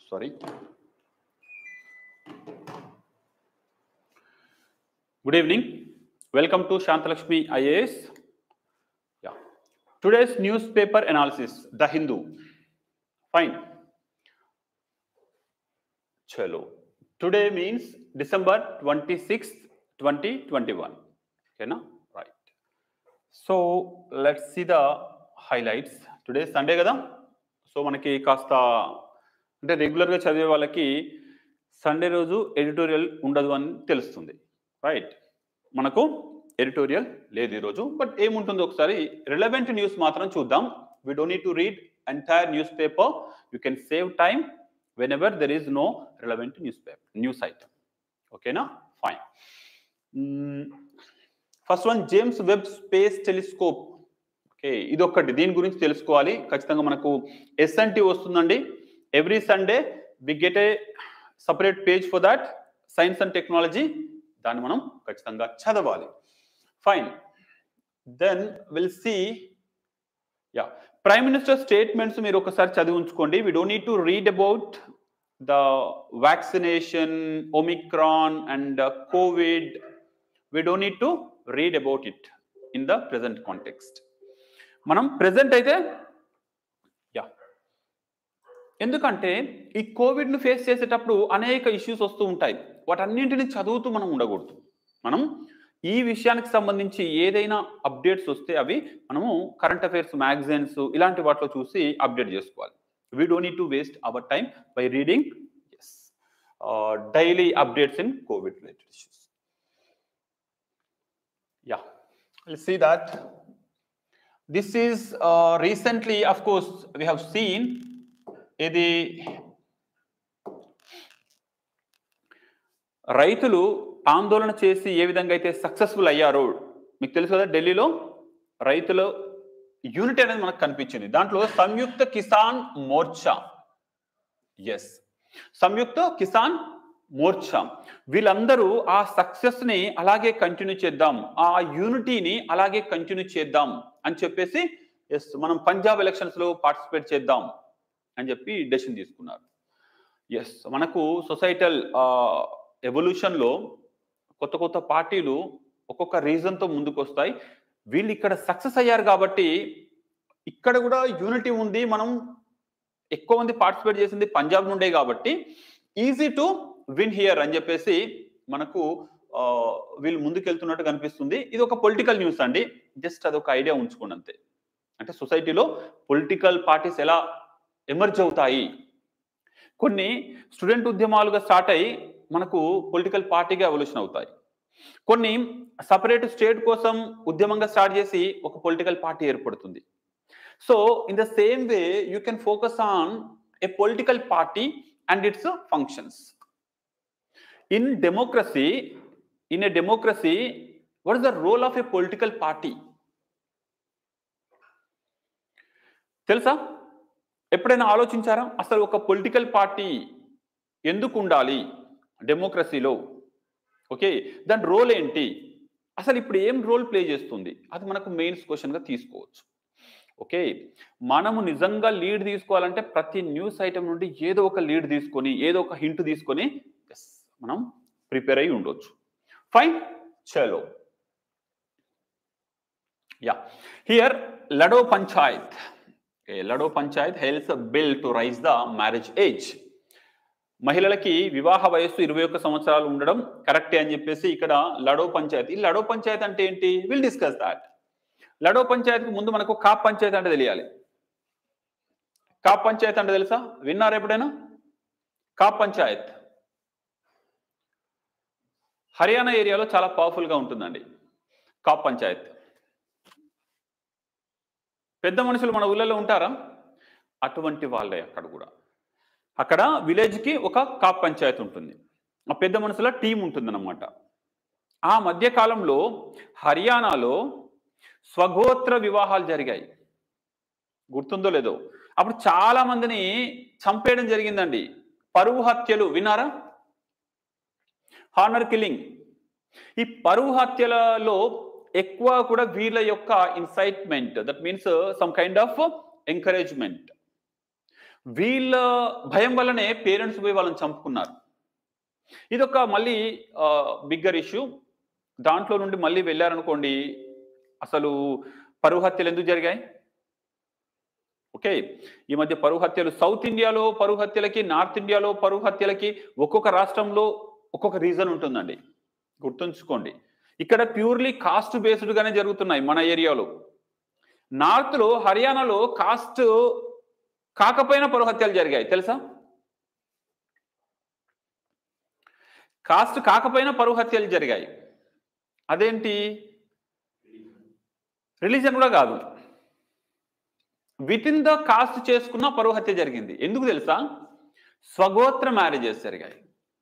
Sorry. Good evening. Welcome to Shantalakshmi IAS. Yeah. Today's newspaper analysis, The Hindu. Fine. Chalo. Today means December 26th, 2021. Okay, na? Right. So let's see the highlights. Today Sunday కదా so మనకి కాస్త అంటే రెగ్యులర్గా చదివే వాళ్ళకి Sunday రోజు editorial ఉండదు అని తెలుస్తుంది రైట్ మనకు ఎడిటోరియల్ లేదు ఈరోజు బట్ ఏముంటుందో ఒకసారి రిలవెంట్ న్యూస్ మాత్రం చూద్దాం we don't need to read entire news paper you can save time whenever there is no relevant news paper news item ఓకేనా fine first one James Webb Space Telescope okay ఇది ఒక్కటి దీని గురించి తెలుసుకోవాలి ఖచ్చితంగా మనకు ఎస్ఎన్టీ వస్తుందండి every Sunday we get a separate page for that science and technology దాన్ని మనం ఖచ్చితంగా చదవాలి fine then will see yeah prime minister statements మీరు ఒకసారి చదివి ఉంచుకోండి we don't need to read about the vaccination omicron and Covid we don't need to read about it in the present context మనం present అయితే yeah ఎందుకంటే ఈ కోవిడ్ను face చేసేటప్పుడు అనేక ఇష్యూస్ వస్తూ ఉంటాయి వాటన్నింటిని చదువుతూ మనం ఉండకూడదు మనం ఈ విషయానికి సంబంధించి ఏదైనా అప్డేట్స్ వస్తే అవి మనము కరెంట్ అఫైర్స్ మ్యాగజైన్స్ ఇలాంటి వాటిలో చూసి అప్డేట్ చేసుకోవాలి we don't need to waste our time by reading as daily updates in Covid related issues yeah see that this is uh, recently of course we have seen ఇది రైతులు ఆందోళన చేసి ఏ విధంగా అయితే సక్సెస్ఫుల్ అయ్యారో మీకు తెలుసు కదా ఢిల్లీలో రైతుల యూనిట్ అనేది మనకు కనిపించింది దాంట్లో సంయుక్త కిసాన్ మోర్చా ఎస్ సంయుక్త కిసాన్ మోర్చా వీళ్ళందరూ ఆ సక్సెస్ ని అలాగే కంటిన్యూ చేద్దాం ఆ యూనిటీని అలాగే కంటిన్యూ చేద్దాం అని చెప్పేసి ఎస్ మనం పంజాబ్ ఎలక్షన్స్ లో పార్టిసిపేట్ చేద్దాం అని చెప్పి డెసిషన్ తీసుకున్నారు ఎస్ మనకు సొసైటల్ ఎవల్యూషన్ లో కొత్త కొత్త పార్టీలు ఒక్కొక్క రీజన్తో ముందుకు వస్తాయి వీళ్ళు ఇక్కడ సక్సెస్ అయ్యారు కాబట్టి ఇక్కడ కూడా యూనిటీ ఉంది మనం ఎక్కువ మంది పార్టిసిపేట్ చేసింది పంజాబ్ నుండే కాబట్టి ఈజీ టు విన్ హియర్ అని చెప్పేసి మనకు వీళ్ళు ముందుకెళ్తున్నట్టు కనిపిస్తుంది ఇది ఒక పొలిటికల్ న్యూస్ అండి జస్ట్ అది ఒక ఐడియా ఉంచుకోండి అంతే అంటే సొసైటీలో పొలిటికల్ పార్టీస్ ఎలా ఎమర్జ్ అవుతాయి కొన్ని స్టూడెంట్ ఉద్యమాలుగా స్టార్ట్ అయ్యి మనకు పొలిటికల్ పార్టీగా ఎవల్యూషన్ అవుతాయి కొన్ని సపరేట్ స్టేట్ కోసం ఉద్యమంగా స్టార్ట్ చేసి ఒక పొలిటికల్ పార్టీ ఏర్పడుతుంది so in the same way you can focus on a political party and its functions in democracy in a democracy what is the role of a political party తెలుసా ఎప్పుడైనా ఆలోచించారా అసలు ఒక political party ఎందుకు ఉండాలి డెమోక్రసీలో okay దాని role ఏంటి అసలు ఇప్పుడు ఏం రోల్ ప్లే చేస్తుంది అది మనకు మెయిన్స్ క్వశ్చన్గా తీసుకోవచ్చు ఓకే మనము నిజంగా లీడ్ తీసుకోవాలంటే ప్రతి న్యూస్ ఐటమ్ నుండి ఏదో ఒక లీడ్ తీసుకొని ఏదో ఒక హింట్ తీసుకొని ఎస్ మనం ప్రిపేర్ అయి ఉండొచ్చు ఫైన్ చలో yeah here Lado Panchayat Lado Panchayat hails bill to raise the marriage age మహిళలకి వివాహ వయస్సు ఇరవై ఒక్క సంవత్సరాలు ఉండడం కరెక్టే అని చెప్పేసి ఇక్కడ లడో పంచాయత్ ఈ లడో పంచాయత్ అంటే ఏంటి విల్ డిస్కస్ దాట్ లడో పంచాయత్కి ముందు మనకు కాప్ పంచాయత్ అంటే తెలియాలి కాప్ పంచాయత్ అంటే తెలుసా విన్నారా ఎప్పుడైనా కాప్ పంచాయత్ హర్యానా ఏరియాలో చాలా పవర్ఫుల్గా ఉంటుందండి కాప్ పంచాయత్ పెద్ద మనుషులు మన ఊళ్ళలో ఉంటారా అటువంటి వాళ్ళే అక్కడ కూడా అక్కడ విలేజ్కి ఒక కాప్ పంచాయత్ ఉంటుంది ఆ పెద్ద మనుషుల టీం ఉంటుందన్నమాట ఆ మధ్యకాలంలో హర్యానాలో స్వగోత్ర వివాహాలు జరిగాయి గుర్తుందో లేదో అప్పుడు చాలా మందిని చంపేయడం జరిగిందండి పరువు హత్యలు వినారా హానర్ కిల్లింగ్ ఈ పరువు హత్యలలో ఎక్కువ కూడా వీళ్ళ యొక్క incitement that means some kind of encouragement వీళ్ళ భయం వల్లనే పేరెంట్స్ పోయి వాళ్ళని చంపుకున్నారు ఇదొక మళ్ళీ బిగ్గర్ ఇష్యూ దాంట్లో నుండి మళ్ళీ వెళ్ళారనుకోండి అసలు పరువు హత్యలు ఎందుకు జరిగాయి ఓకే ఈ మధ్య పరువు హత్యలు సౌత్ ఇండియాలో పరువు హత్యలకి నార్త్ ఇండియాలో పరువు హత్యలకి ఒక్కొక్క రాష్ట్రంలో ఒక్కొక్క రీజన్ ఉంటుందండి గుర్తుంచుకోండి ఇక్కడ ప్యూర్లీ కాస్ట్ బేస్డ్ గానే జరుగుతున్నాయి మన ఏరియాలో నార్త్ లో హర్యానాలో కాస్ట్ కాకపోయినా పరువు హత్యలు జరిగాయి తెలుసా కాస్ట్ కాకపోయినా పరువు హత్యలు జరిగాయి అదేంటి రిలీజన్ కూడా కాదు విత్ ఇన్ ద కాస్ట్ చేసుకున్న పరువు హత్య జరిగింది ఎందుకు తెలుసా స్వగోత్ర మ్యారేజెస్ జరిగాయి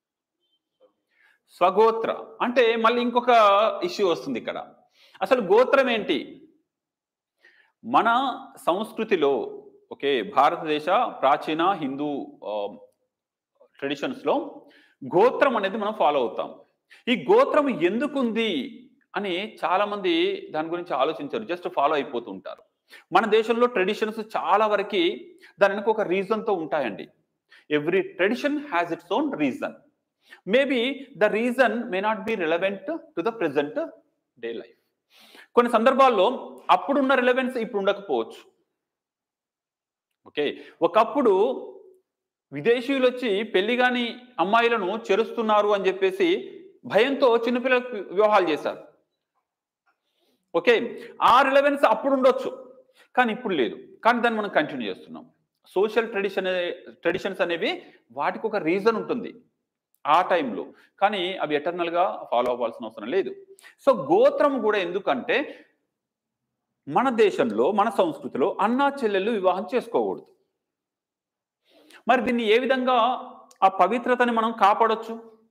స్వగోత్ర అంటే మళ్ళీ ఇంకొక ఇష్యూ వస్తుంది ఇక్కడ అసలు గోత్రం ఏంటి మన సంస్కృతిలో ఓకే భారతదేశ ప్రాచీన హిందూ ట్రెడిషన్స్లో గోత్రం అనేది మనం ఫాలో అవుతాం ఈ గోత్రం ఎందుకుంది అని చాలా మంది దాని గురించి ఆలోచించారు జస్ట్ ఫాలో అయిపోతూ ఉంటారు మన దేశంలో ట్రెడిషన్స్ చాలా వరకు దాని వెనక ఒక రీజన్తో ఉంటాయండి every tradition has its own reason maybe the reason may not be relevant to the present day life కొన్ని సందర్భాల్లో అప్పుడున్న రిలవెన్స్ ఇప్పుడు ఉండకపోవచ్చు ఓకే ఒకప్పుడు విదేశీయులు వచ్చి పెళ్లి కాని అమ్మాయిలను చెరుస్తున్నారు అని చెప్పేసి భయంతో చిన్నపిల్లలకు వివాహాలు చేశారు ఓకే ఆ రిలవెన్స్ అప్పుడు ఉండొచ్చు కానీ ఇప్పుడు లేదు కానీ దాన్ని మనం కంటిన్యూ చేస్తున్నాం సోషల్ ట్రెడిషన్ ట్రెడిషన్స్ అనేవి వాటికి ఒక రీజన్ ఉంటుంది ఆ టైంలో కానీ అవి ఎటర్నల్గా ఫాలో అవ్వాల్సిన అవసరం లేదు సో గోత్రం కూడా ఎందుకంటే మన దేశంలో మన సంస్కృతిలో అన్నా చెల్లెళ్ళు వివాహం చేసుకోకూడదు మరి దీన్ని ఏ విధంగా ఆ పవిత్రతని మనం కాపాడొచ్చు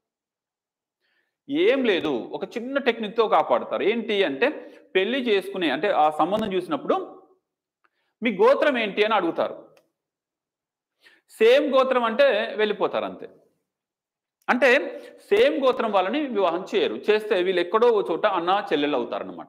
ఏం లేదు ఒక చిన్న టెక్నిక్తో కాపాడతారు ఏంటి అంటే పెళ్లి చేసుకునే అంటే ఆ సంబంధం చూసినప్పుడు మీ గోత్రం ఏంటి అని అడుగుతారు సేమ్ గోత్రం అంటే వెళ్ళిపోతారు అంతే అంటే సేమ్ గోత్రం వాళ్ళని వివాహం చేయరు చేస్తే వీళ్ళు ఎక్కడో ఓ చోట అన్న చెల్లెలు అవుతారనమాట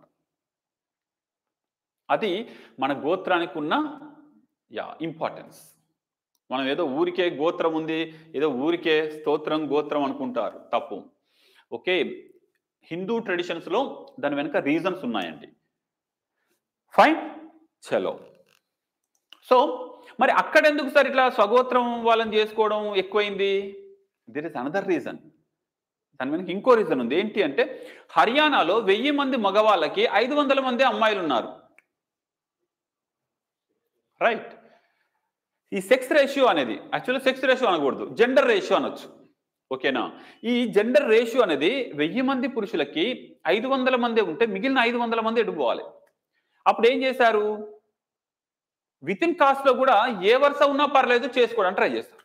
అది మన గోత్రానికి ఉన్న యా ఇంపార్టెన్స్ మనం ఏదో ఊరికే గోత్రం ఉంది ఏదో ఊరికే స్తోత్రం గోత్రం అనుకుంటారు తప్పు ఓకే హిందూ ట్రెడిషన్స్లో దాని వెనుక రీజన్స్ ఉన్నాయండి ఫైన్ చలో సో మరి అక్కడ ఎందుకు సార్ ఇట్లా స్వగోత్రం వాళ్ళని చేసుకోవడం ఎక్కువైంది దిర్ ఇస్ అనదర్ రీజన్ దాని వెనక ఇంకో రీజన్ ఉంది ఏంటి అంటే హర్యానాలో వెయ్యి మంది మగవాళ్ళకి ఐదు వందల మంది అమ్మాయిలు ఉన్నారు రైట్ ఈ సెక్స్ రేషియో అనేది యాక్చువల్లీ సెక్స్ రేషియో అనకూడదు జెండర్ రేషియో అనొచ్చు ఓకేనా ఈ జెండర్ రేషియో అనేది వెయ్యి మంది పురుషులకి ఐదు వందల మంది ఉంటే మిగిలిన ఐదు వందల మంది ఎడుకోవాలి అప్పుడు ఏం చేశారు విత్ ఇన్ కాస్ట్ లో కూడా ఏ వరుస ఉన్నా పర్లేదు చేసుకోవడానికి ట్రై చేస్తారు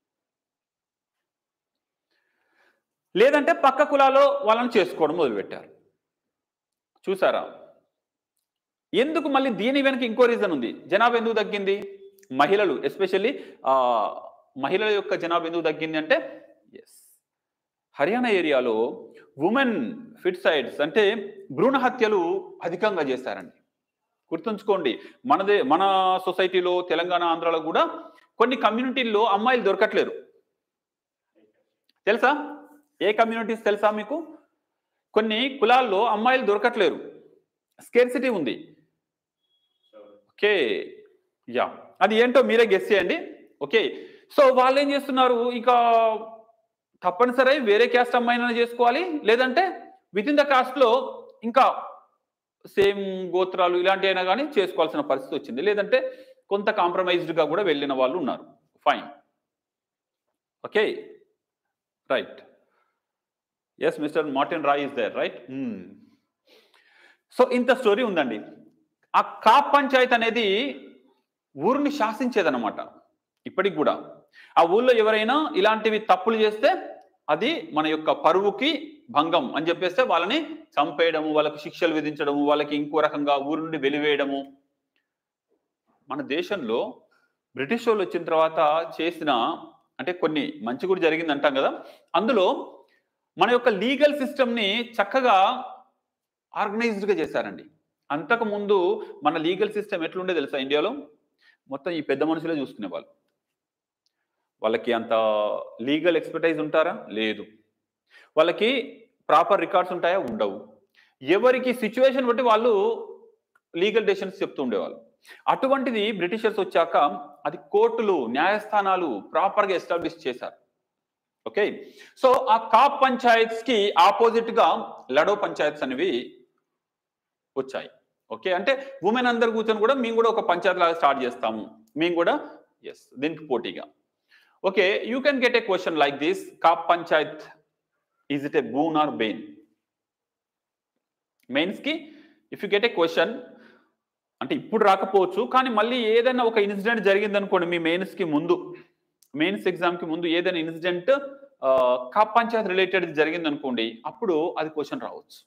లేదంటే పక్క కులాలో వాళ్ళని చేసుకోవడం మొదలుపెట్టారు చూసారా ఎందుకు మళ్ళీ దీని వెనక ఇంకో రీజన్ ఉంది జనాభా ఎందుకు తగ్గింది మహిళలు ఎస్పెషల్లీ మహిళల యొక్క జనాభా ఎందుకు తగ్గింది అంటే ఎస్ హర్యానా ఏరియాలో ఉమెన్ ఫిట్సైడ్స్ అంటే భ్రూణ హత్యలు అధికంగా చేశారండి గుర్తుంచుకోండి మనదే మన సొసైటీలో తెలంగాణ ఆంధ్రాలో కూడా కొన్ని కమ్యూనిటీల్లో అమ్మాయిలు దొరకట్లేరు తెలుసా ఏ కమ్యూనిటీస్ తెలుసా మీకు కొన్ని కులాల్లో అమ్మాయిలు దొరకట్లేరు స్కేర్సిటీ ఉంది ఓకే యా అది ఏంటో మీరే గెస్ చేయండి ఓకే సో వాళ్ళు ఏం చేస్తున్నారు ఇక తప్పనిసరి వేరే క్యాస్ట్ అమ్మాయినా చేసుకోవాలి లేదంటే విత్ ఇన్ ద కాస్ట్లో ఇంకా సేమ్ గోత్రాలు ఇలాంటి అయినా కానీ చేసుకోవాల్సిన పరిస్థితి వచ్చింది లేదంటే కొంత కాంప్రమైజ్డ్గా కూడా వెళ్ళిన వాళ్ళు ఉన్నారు fine okay right yes mister Martin Roy is there right so ఇంత స్టోరీ ఉందండి ఆ కాప్ పంచాయత్ అనేది ఊరిని శాసించేదన్నమాట ఇప్పటికి కూడా ఆ ఊళ్ళో ఎవరైనా ఇలాంటివి తప్పులు చేస్తే అది మన యొక్క పరువుకి భంగం అని చెప్పేస్తే వాళ్ళని చంపేయడము వాళ్ళకి శిక్షలు విధించడము వాళ్ళకి ఇంకో రకంగా ఊరు నుండి వెలివేయడము మన దేశంలో బ్రిటిష్ వాళ్ళు వచ్చిన తర్వాత చేసిన అంటే కొన్ని మంచి కూడా జరిగింది అంటాం కదా అందులో మన యొక్క లీగల్ సిస్టమ్ని చక్కగా ఆర్గనైజ్డ్గా చేశారండి అంతకు ముందు మన లీగల్ సిస్టమ్ ఎట్లుండే తెలుసా ఇండియాలో మొత్తం ఈ పెద్ద మనుషులే చూసుకునేవాళ్ళు వాళ్ళకి అంత లీగల్ ఎక్స్పర్టైజ్ ఉంటారా లేదు వాళ్ళకి ప్రాపర్ రికార్డ్స్ ఉంటాయా ఉండవు ఎవరికి సిచ్యువేషన్ బట్టి వాళ్ళు లీగల్ డెసిషన్స్ చెప్తూ ఉండేవాళ్ళు అటువంటిది బ్రిటిషర్స్ వచ్చాక అది కోర్టులు న్యాయస్థానాలు ప్రాపర్గా ఎస్టాబ్లిష్ చేశారు ఓకే సో ఆ కాప్ పంచాయత్స్ కి ఆపోజిట్ గా లడో పంచాయత్స్ అనేవి వచ్చాయి ఓకే అంటే ఉమెన్ అందరు కూర్చొని కూడా మేము కూడా ఒక పంచాయత్ లాగా స్టార్ట్ చేస్తాము మేము కూడా ఎస్ దీనికి పోటీగా okay you can get a question like this Khap panchayat is it a boon or bane mains కి if you get a question అంటే ఇప్పుడు రాకపోవచ్చు కానీ మళ్ళీ ఏదైనా ఒక ఇన్సిడెంట్ జరిగింది అనుకోండి మీ మెయిన్స్ కి ముందు మెయిన్స్ ఎగ్జామ్ కి ముందు ఏదైనా ఇన్సిడెంట్ కాప్ పంచాయత్ రిలేటెడ్ జరిగింది అనుకోండి అప్పుడు అది క్వశ్చన్ రావచ్చు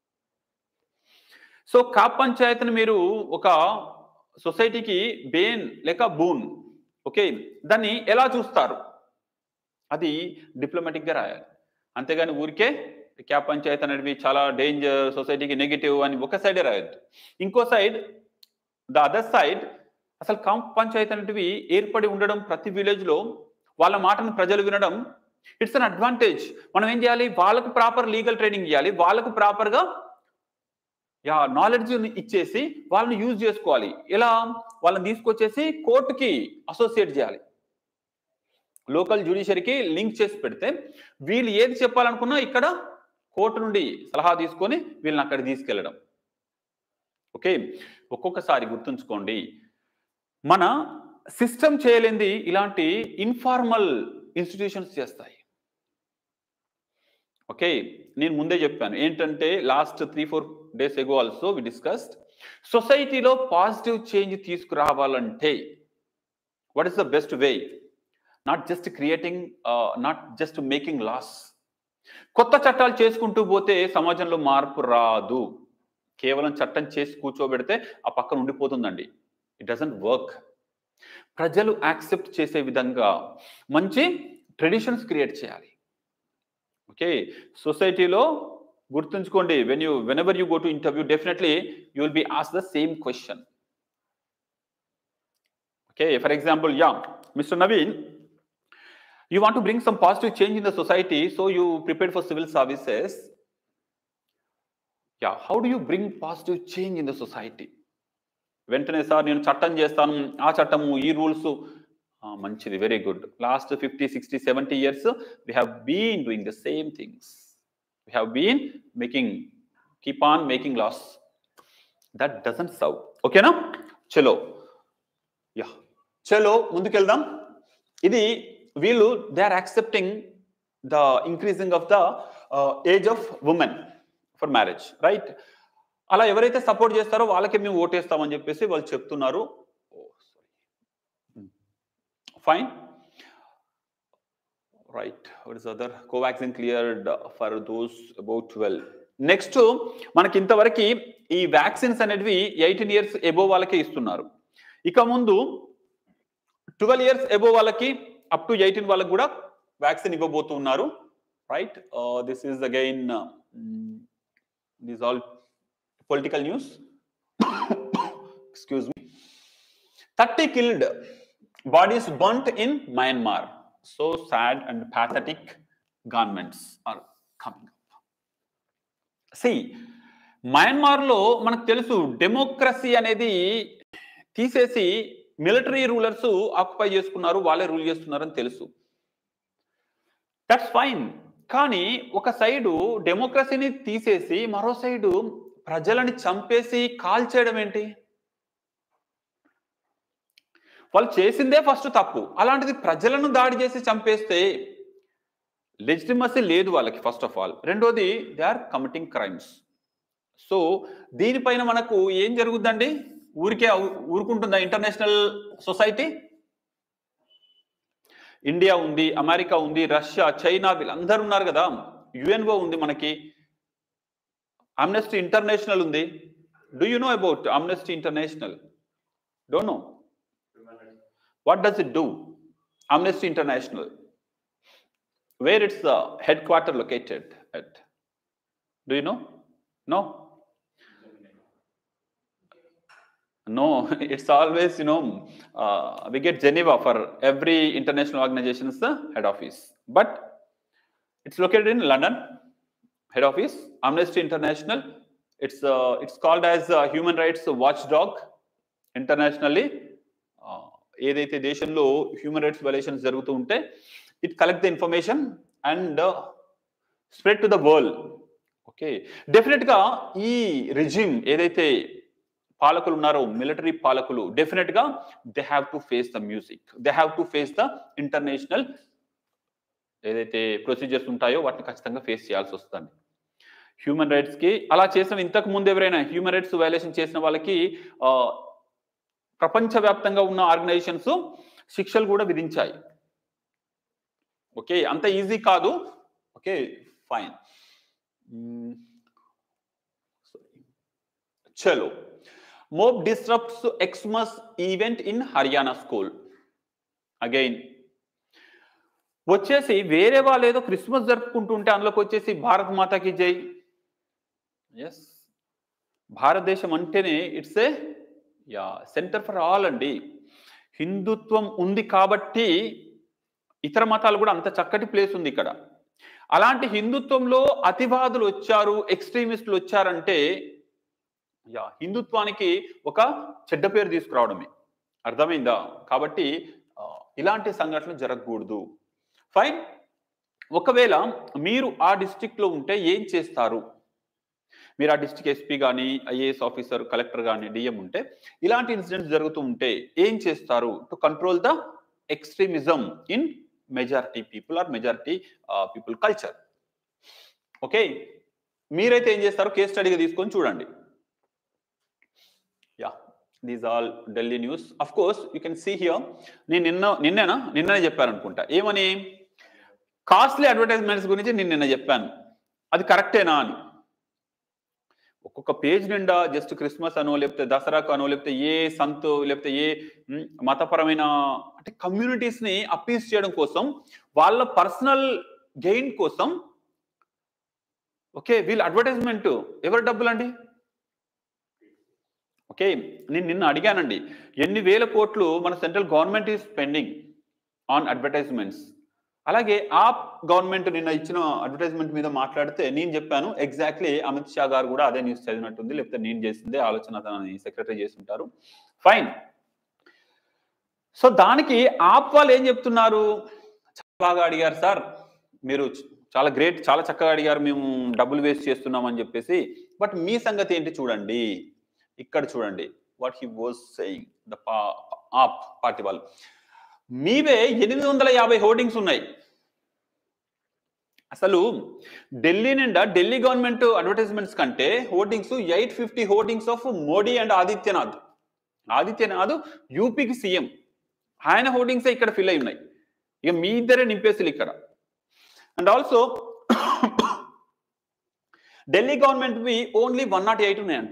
సో కాప్ పంచాయత్ని మీరు ఒక సొసైటీకి బేన్ లేక బూన్ ఓకే దాన్ని ఎలా చూస్తారు అది డిప్లొమాటిక్గా రాయాలి అంతేగాని ఊరికే క్యాప్ పంచాయత్ అనేవి చాలా డేంజర్ సొసైటీకి నెగిటివ్ అని ఒక సైడే రాయొద్దు ఇంకో సైడ్ ద అదర్ సైడ్ అసలు కాంప్ పంచాయత్ అనేటివి ఏర్పడి ఉండడం ప్రతి విలేజ్ లో వాళ్ళ మాటను ప్రజలు వినడం ఇట్స్ అన్ అడ్వాంటేజ్ మనం ఏం చేయాలి వాళ్ళకు ప్రాపర్ లీగల్ ట్రైనింగ్ ఇవ్వాలి వాళ్ళకు ప్రాపర్ గా యా నాలెడ్జ్ ఇచ్చేసి వాళ్ళని యూజ్ చేసుకోవాలి ఎలా వాళ్ళని తీసుకొచ్చేసి కోర్టుకి అసోసియేట్ చేయాలి లోకల్ జ్యుడిషియరీకి లింక్ చేసి పెడితే వీళ్ళు ఏది చెప్పాలనుకున్నా ఇక్కడ కోర్టు నుండి సలహా తీసుకొని వీళ్ళని అక్కడ తీసుకెళ్ళడం ఓకే ఒక్కొక్కసారి గుర్తుంచుకోండి మన సిస్టమ్ చేయలేంది ఇలాంటి ఇన్ఫార్మల్ ఇన్స్టిట్యూషన్స్ చేస్తాయి ఓకే నేను ముందే చెప్పాను ఏంటంటే last three four days ago also we discussed సొసైటీలో పాజిటివ్ చేంజ్ తీసుకురావాలంటే what is the best way not just creating not just making laws కొత్త చట్టాలు చేసుకుంటూ పోతే సమాజంలో మార్పు రాదు కేవలం చట్టం చేసి కూర్చోబెడితే ఆ పక్కన ఉండిపోతుందండి ఇట్ డజంట్ వర్క్ ప్రజలు యాక్సెప్ట్ చేసే విధంగా మంచి ట్రెడిషన్స్ క్రియేట్ చేయాలి ఓకే సొసైటీలో గుర్తుంచుకోండి when you whenever you go to interview definitely you will be ఆస్ the same question okay for example yeah mister Naveen you want to bring some positive change in the society so you prepared for civil services yeah how do you bring positive change in the society వెంటనే sir నేను చట్టం చేస్తాను ఆ చట్టము ఈ rules మంచిది very good last fifty sixty seventy years we have been doing the same things we have been making keep on making laws that doesn't serve ఓకేనా చలో యా చలో ముందుకెళ్దాం ఇది వీళ్ళు they are accepting the increasing of the age of women for marriage right అలా ఎవరైతే support చేస్తారో వాళ్ళకి మేము ఓటేస్తామని చెప్పేసి వాళ్ళు చెప్తున్నారు fine right what is other Covaxin cleared for those about twelve next మనకి ఇంతవరకు ఈ వ్యాక్సిన్స్ అనేటివి ఎయిటీన్ ఇయర్స్ ఎబో వాళ్ళకే ఇస్తున్నారు ఇక ముందు ట్వెల్వ్ ఇయర్స్ ఎబో వాళ్ళకి అప్ టు ఎయిటీన్ వాళ్ళకి కూడా వ్యాక్సిన్ ఇవ్వబోతున్నారు right this is again this all political news excuse me thirty killed bodies burnt in Myanmar so sad and pathetic governments are coming see మయన్మార్లో మనకు తెలుసు democracy అనేది తీసేసి military rulers occupy చేసుకున్నారు వాళ్ళే రూల్ చేస్తున్నారని తెలుసు దట్స్ ఫైన్ కానీ ఒక సైడు డెమోక్రసీని తీసేసి మరో సైడు ప్రజలని చంపేసి కాల్ చేయడం ఏంటి వాళ్ళు చేసిందే ఫస్ట్ తప్పు అలాంటిది ప్రజలను దాడి చేసి చంపేస్తే లెజిటిమసీ లేదు వాళ్ళకి ఫస్ట్ ఆఫ్ ఆల్ రెండోది they are committing crimes so దీనిపైన మనకు ఏం జరుగుద్దండి ఊరికే ఊరుకుంటుందా ఇంటర్నేషనల్ సొసైటీ ఇండియా ఉంది అమెరికా ఉంది రష్యా చైనా వీళ్ళందరూ ఉన్నారు కదా యుఎన్ఓ ఉంది మనకి అమ్నెస్టీ ఇంటర్నేషనల్ ఉంది do you know about amnesty international don't know what does it do amnesty international where it's the head quarter located at do you know no No, it's always, you know, uh, we get Geneva for every international organization's the head office. But it's located in London, head office, Amnesty International. It's uh, it's called as uh, human rights watchdog internationally. Uh, ఏదైతే దేశంలో human rights violations జరుగుతూ ఉంటే it collect the information and spread to the world okay డెఫినెట్గా ఈ regime ఏదైతే పాలకులు ఉన్నారో military పాలకులు డెఫినెట్గా they have to face the music they have to face the international ఏదైతే ప్రొసీజర్స్ ఉంటాయో వాటిని ఖచ్చితంగా ఫేస్ చేయాల్సి వస్తుంది హ్యూమన్ రైట్స్కి అలా చేసిన ఇంతకు ముందు ఎవరైనా హ్యూమన్ రైట్స్ వైలేషన్ చేసిన వాళ్ళకి ఆ, ప్రపంచవ్యాప్తంగా ఉన్న ఆర్గనైజేషన్స్ శిక్షలు కూడా విధించాయి ఓకే అంత ఈజీ కాదు ఓకే ఫైన్ చలో mob disturbs Xmas event in Haryana school again వచ్చేసి వేరే వాళ్ళు ఏదో క్రిస్మస్ జరుపుకుంటుంటే అందులోకి వచ్చేసి భారత్ మాతాకి జై ఎస్ భారతదేశం అంటేనే it's a yeah centre for all అండి హిందుత్వం ఉంది కాబట్టి ఇతర మతాలు కూడా అంత చక్కటి ప్లేస్ ఉంది ఇక్కడ అలాంటి హిందుత్వంలో అతివాదులు వచ్చారు ఎక్స్ట్రీమిస్టులు వచ్చారంటే యా హిందుత్వానికి ఒక చెడ్డ పేరు తీసుకురావడమే అర్థమైందా కాబట్టి ఆ, ఇలాంటి సంఘటనలు జరగకూడదు ఫైన్ ఒకవేళ మీరు ఆ డిస్ట్రిక్ట్ లో ఉంటే ఏం చేస్తారు మీరు ఆ డిస్ట్రిక్ట్ ఎస్పీ కానీ ఐఏఎస్ ఆఫీసర్ కలెక్టర్ కానీ డిఎం ఉంటే ఇలాంటి ఇన్సిడెంట్స్ జరుగుతూ ఉంటే ఏం చేస్తారు to control the extremism in majority people are majority people culture okay మీరైతే ఏం చేస్తారు కేస్ స్టడీగా తీసుకొని చూడండి yeah these all Delhi news of course you can see here నేను నిన్న నిన్నేనా నిన్ననే చెప్పాను అనుకుంటా ఏమని కాస్ట్లీ అడ్వర్టైజ్మెంట్స్ గురించి నేను నిన్న చెప్పాను అది కరెక్టేనా అని ఒక్కొక్క పేజ్ నిండా జస్ట్ క్రిస్మస్ అనో లేకపోతే దసరాకు అనో లేకపోతే ఏ సంత్ లేకపోతే ఏ మ్, మతపరమైన అంటే కమ్యూనిటీస్ ని అపీస్ చేయడం కోసం వాళ్ళ పర్సనల్ గెయిన్ కోసం ఓకే వీళ్ళ అడ్వర్టైజ్మెంట్ ఎవరి డబ్బులండి ఓకే నేను నిన్న అడిగానండి ఎన్ని వేల కోట్లు మన central government is spending on advertisements అలాగే ఆ గవర్నమెంట్ నిన్న ఇచ్చిన అడ్వర్టైజ్మెంట్ మీద మాట్లాడితే నేను చెప్పాను ఎగ్జాక్ట్లీ అమిత్ షా గారు కూడా అదే న్యూస్ చదివినట్టుంది లేకపోతే నేను చేసిందే ఆలోచన తనని సెక్రటరీ చేస్తుంటారు ఫైన్ సో దానికి ఆప్ వాళ్ళు ఏం చెప్తున్నారు చాలా బాగా అడిగారు సార్ మీరు చ- చాలా గ్రేట్ చాలా చక్కగా అడిగారు మేము డబ్బులు వేస్ట్ చేస్తున్నాం అని చెప్పేసి బట్ మీ సంగతి ఏంటి చూడండి ఇక్కడ చూడండి what he was saying the AAP party వాళ్ళు మీవే ఎనిమిది వందల యాభై హోర్డింగ్స్ ఉన్నాయి అసలు ఢిల్లీ నిండా ఢిల్లీ గవర్నమెంట్ అడ్వర్టైజ్మెంట్స్ కంటే hoardings eight fifty hoardings of Modi and Adityanath Adityanath యూపీకి సీఎం ఆయన హోర్డింగ్సే ఇక్కడ ఫిల్ అయి ఉన్నాయి ఇక మీ ఇద్దరే నింపేసి ఇక్కడ and also Delhi government we only one not eight ఉన్నాయంట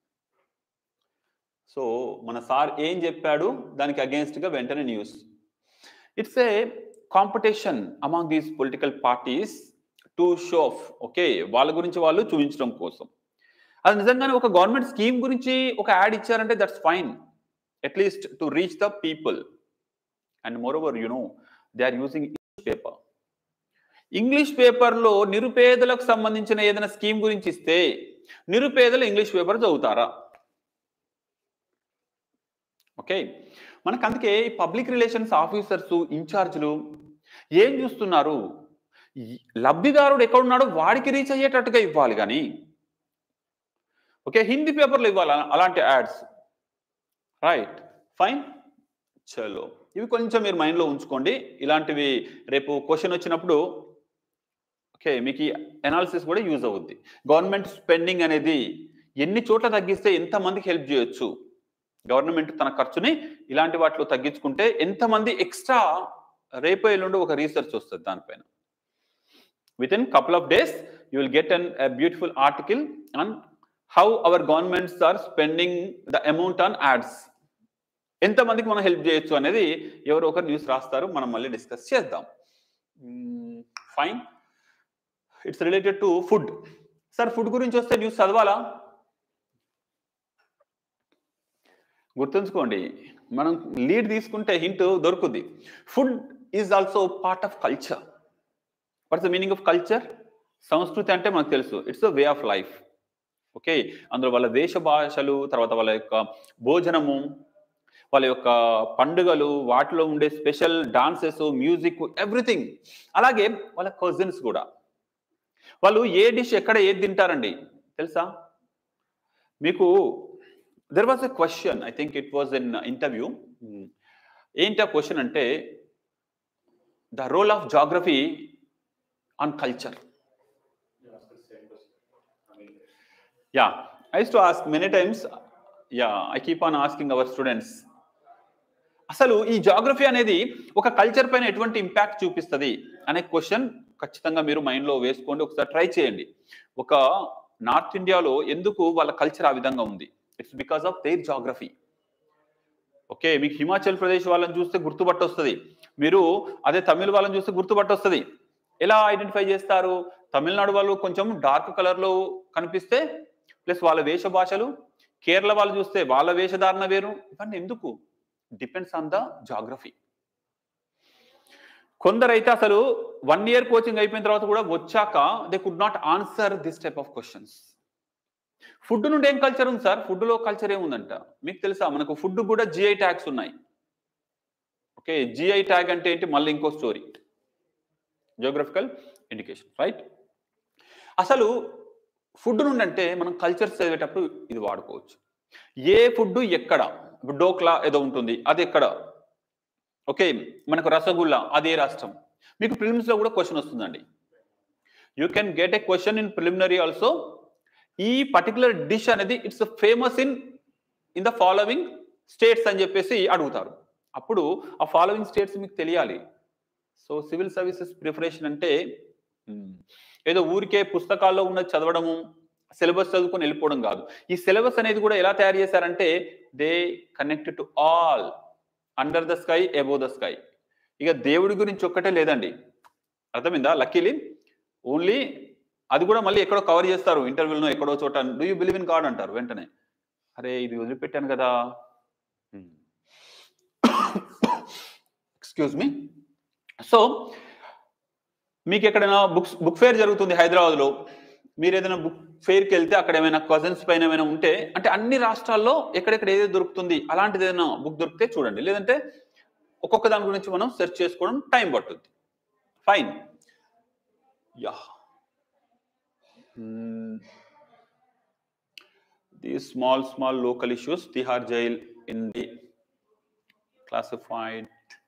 సో మన సార్ ఏం చెప్పాడు దానికి against గా వెంటనే news it's a competition among these political parties to show off okay వాళ్ళ గురించి వాళ్ళు చూపించడం కోసం అది నిజంగానే ఒక గవర్నమెంట్ స్కీమ్ గురించి ఒక యాడ్ ఇచ్చారంటే that's fine at least to reach the people and moreover you know they are using English paper English పేపర్లో నిరుపేదలకు సంబంధించిన ఏదైనా స్కీమ్ గురించి ఇస్తే నిరుపేదలు ఇంగ్లీష్ పేపర్ చదువుతారా ఓకే మనకు అందుకే ఈ పబ్లిక్ రిలేషన్స్ ఆఫీసర్స్ ఇన్ఛార్జ్లు ఏం చూస్తున్నారు ఈ లబ్ధిదారుడు ఎక్కడున్నాడో వాడికి రీచ్ అయ్యేటట్టుగా ఇవ్వాలి కానీ ఓకే హిందీ పేపర్లో ఇవ్వాలి అలా- అలాంటి యాడ్స్ రైట్ ఫైన్ చలో ఇవి కొంచెం మీరు మైండ్లో ఉంచుకోండి ఇలాంటివి రేపు క్వశ్చన్ వచ్చినప్పుడు ఓకే మీకు ఈ అనాలిసిస్ కూడా యూజ్ అవుద్ది గవర్నమెంట్ స్పెండింగ్ అనేది ఎన్ని చోట్ల తగ్గిస్తే ఎంతమందికి హెల్ప్ చేయొచ్చు గవర్నమెంట్ తన ఖర్చుని ఇలాంటి వాటిలో తగ్గించుకుంటే ఎంతమంది ఎక్స్ట్రా రేపు ఎల్లుండి ఒక రీసెర్చ్ వస్తుంది దానిపైన within couple of days you will get an beautiful article on how our governments are spending the amount on ads ఎంతమందికి మనం హెల్ప్ చేయొచ్చు అనేది ఎవరో ఒకరు న్యూస్ రాస్తారు మనం మళ్ళీ డిస్కస్ చేద్దాం fine it's related to food sir food గురించి వస్తే న్యూస్ చదవాలా గుర్తుంచుకోండి మనం లీడ్ తీసుకుంటే హింట్ దొరుకుద్ది food is also part of culture what's the meaning of culture సంస్కృతి అంటే మనకు తెలుసు it's the way of life okay అందులో వాళ్ళ వేష భాషలు తర్వాత వాళ్ళ యొక్క భోజనము వాళ్ళ యొక్క పండుగలు వాటిలో ఉండే స్పెషల్ డాన్సెస్ మ్యూజిక్ ఎవ్రీథింగ్ అలాగే వాళ్ళ కజిన్స్ కూడా వాళ్ళు ఏ డిష్ ఎక్కడ ఏది తింటారండి తెలుసా మీకు there was a question I think it was an interview ఏంటి ఆ క్వశ్చన్ అంటే the role of geography on culture yeah I to ask many times yeah I keep on asking our students అసలు ఈ జాగ్రఫీ అనేది ఒక culture పైన ఎటువంటి impact చూపిస్తుంది అనే క్వశ్చన్ ఖచ్చితంగా మీరు మైండ్లో వేసుకోండి ఒకసారి ట్రై చేయండి ఒక నార్త్ ఇండియాలో ఎందుకు వాళ్ళ కల్చర్ ఆ విధంగా ఉంది it's because of their geography okay మీకు హిమాచల్ ప్రదేశ్ వాళ్ళని చూస్తే గుర్తుపట్టొస్తుంది మీరు అదే తమిళ వాళ్ళని చూస్తే గుర్తుపట్టొస్తుంది ఎలా ఐడెంటిఫై చేస్తారు తమిళనాడు వాళ్ళు కొంచెం డార్క్ కలర్లో కనిపిస్తే ప్లస్ వాళ్ళ వేష భాషలు కేరళ వాళ్ళు చూస్తే వాళ్ళ వేషధారణ వేరు ఇవన్నీ ఎందుకు డిపెండ్స్ ఆన్ ద జాగ్రఫీ కొందరైతే అసలు వన్ ఇయర్ కోచింగ్ అయిపోయిన తర్వాత కూడా వచ్చాక they could not answer this type of questions food నుండి ఏం కల్చర్ ఉంది సార్ ఫుడ్లో కల్చర్ ఏముందంట మీకు తెలుసా మనకు ఫుడ్ కూడా జిఐ ట్యాగ్స్ ఉన్నాయి ఓకే జిఐ ట్యాగ్ అంటే ఏంటి మళ్ళీ ఇంకో స్టోరీ జియోగ్రఫికల్ ఇండికేషన్ రైట్ అసలు ఫుడ్ నుండి అంటే మనం కల్చర్స్ చదివేటప్పుడు ఇది వాడుకోవచ్చు ఏ ఫుడ్ ఎక్కడ ఇప్పుడు డోక్లా ఏదో ఉంటుంది అది ఎక్కడ ఓకే మనకు రసగుల్లా అదే రాష్ట్రం మీకు ప్రిలిమ్స్లో కూడా క్వశ్చన్ వస్తుందండి you can get a question in preliminary also ఈ పర్టికులర్ డిష్ అనేది it's famous in in the following states అని చెప్పేసి అడుగుతారు అప్పుడు ఆ ఫాలోవింగ్ స్టేట్స్ మీకు తెలియాలి సో సివిల్ సర్వీసెస్ ప్రిపరేషన్ అంటే మ్, ఏదో ఊరికే పుస్తకాల్లో ఉన్నది చదవడము సిలబస్ చదువుకొని వెళ్ళిపోవడం కాదు ఈ సిలబస్ అనేది కూడా ఎలా తయారు చేశారంటే they connected to all under the sky above the sky ఇక దేవుడి గురించి ఒక్కటే లేదండి అర్థమైందా లక్కీలీ ఓన్లీ అది కూడా మళ్ళీ ఎక్కడో కవర్ చేస్తారు ఇంటర్వ్యూలో ఎక్కడో చోట do you believe in god అంటారు వెంటనే అరే ఇది వదిలిపెట్టాను కదా ఎక్స్క్యూజ్ మీ సో మీకు ఎక్కడైనా బుక్స్ బుక్ ఫేర్ జరుగుతుంది హైదరాబాద్లో మీరు ఏదైనా బుక్ ఫెయిర్కి వెళ్తే అక్కడ ఏమైనా కజిన్స్ పైన ఏమైనా ఉంటే అంటే అన్ని రాష్ట్రాల్లో ఎక్కడెక్కడ ఏదైతే దొరుకుతుంది అలాంటిది ఏదైనా బుక్ దొరికితే చూడండి లేదంటే ఒక్కొక్క దాని గురించి మనం సెర్చ్ చేసుకోవడం టైం పట్టుద్ది fine yeah the small small local issues Tihar jail in the 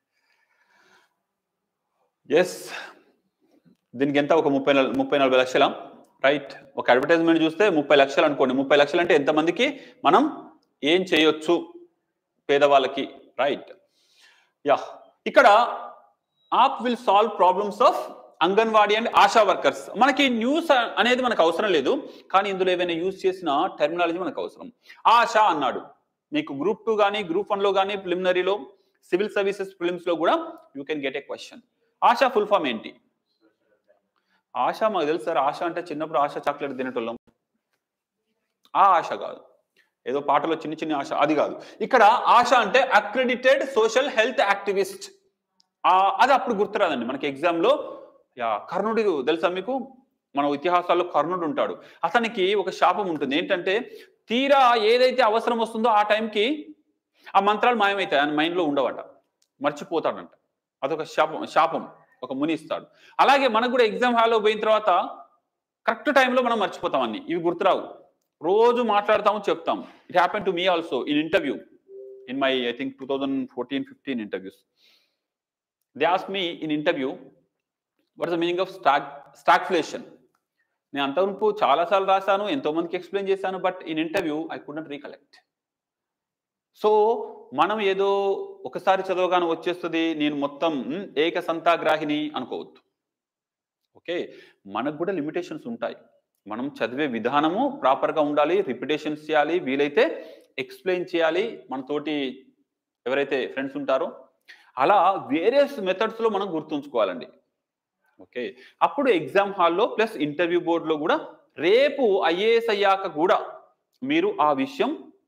classifieds దీనికి ఎంత ఒక ముప్పై నల- ముప్పై నలభై లక్షల రైట్ ఒక అడ్వర్టైజ్మెంట్ చూస్తే ముప్పై లక్షలు అనుకోండి ముప్పై లక్షలు అంటే ఎంతమందికి మనం ఏం చేయొచ్చు పేదవాళ్ళకి రైట్ యా ఇక్కడ AAP will solve problems of anganwadi and ASHA workers మనకి న్యూస్ అనేది మనకు అవసరం లేదు కానీ ఇందులో ఏమైనా యూజ్ చేసిన టెర్మినాలజీ మనకు అవసరం ఆశా అన్నాడు మీకు గ్రూప్ టూ కానీ గ్రూప్ వన్లో కానీ ప్రిలిమినరీలో సివిల్ సర్వీసెస్ ప్రిలిమ్స్లో కూడా you can get a question ASHA full form ఏంటి ఆశ మాకు తెలుసు సార్ ఆశ అంటే చిన్నప్పుడు ఆశ చాక్లెట్ తినేటోళ్ళం ఆ ఆశ కాదు ఏదో పాటలో చిన్న చిన్న ఆశ అది కాదు ఇక్కడ ఆశ అంటే అక్రెడిటెడ్ సోషల్ హెల్త్ యాక్టివిస్ట్ అది అప్పుడు గుర్తురాదండి మనకి ఎగ్జామ్లో యా కర్ణుడు తెలుసా మీకు మన ఇతిహాసాల్లో కర్ణుడు ఉంటాడు అతనికి ఒక శాపం ఉంటుంది ఏంటంటే తీరా ఏదైతే అవసరం వస్తుందో ఆ టైంకి ఆ మంత్రాలు మాయమవుతాయి ఆయన మైండ్లో ఉండవట మర్చిపోతాడంట అదొక శాపం శాపం ఒక ముని ఇస్తాడు అలాగే మనకు కూడా ఎగ్జామ్ హాల్లో పోయిన తర్వాత కరెక్ట్ టైంలో మనం మర్చిపోతాం అన్ని ఇవి గుర్తురావు రోజు మాట్లాడతాము చెప్తాము it happen to me also in interview in my I think two thousand fourteen fifteen interviews they ask me in interview what is the meaning of stock stagflation నేను అంతవరకు చాలాసార్లు రాశాను ఎంతో మందికి ఎక్స్ప్లెయిన్ చేశాను but in interview I couldn't recollect so మనం ఏదో ఒకసారి చదవగానే వచ్చేస్తుంది నేను మొత్తం మ్, ఏక సంతాగ్రాహిని అనుకోవద్దు ఓకే మనకు కూడా లిమిటేషన్స్ ఉంటాయి మనం చదివే విధానము ప్రాపర్గా ఉండాలి రిపిటేషన్స్ చేయాలి వీలైతే ఎక్స్ప్లెయిన్ చేయాలి మనతోటి ఎవరైతే ఫ్రెండ్స్ ఉంటారో అలా వేరియస్ మెథడ్స్లో మనం గుర్తుంచుకోవాలండి ఓకే అప్పుడు ఎగ్జామ్ హాల్లో ప్లస్ ఇంటర్వ్యూ బోర్డులో కూడా రేపు ఐఏఎస్ అయ్యాక కూడా మీరు ఆ విషయం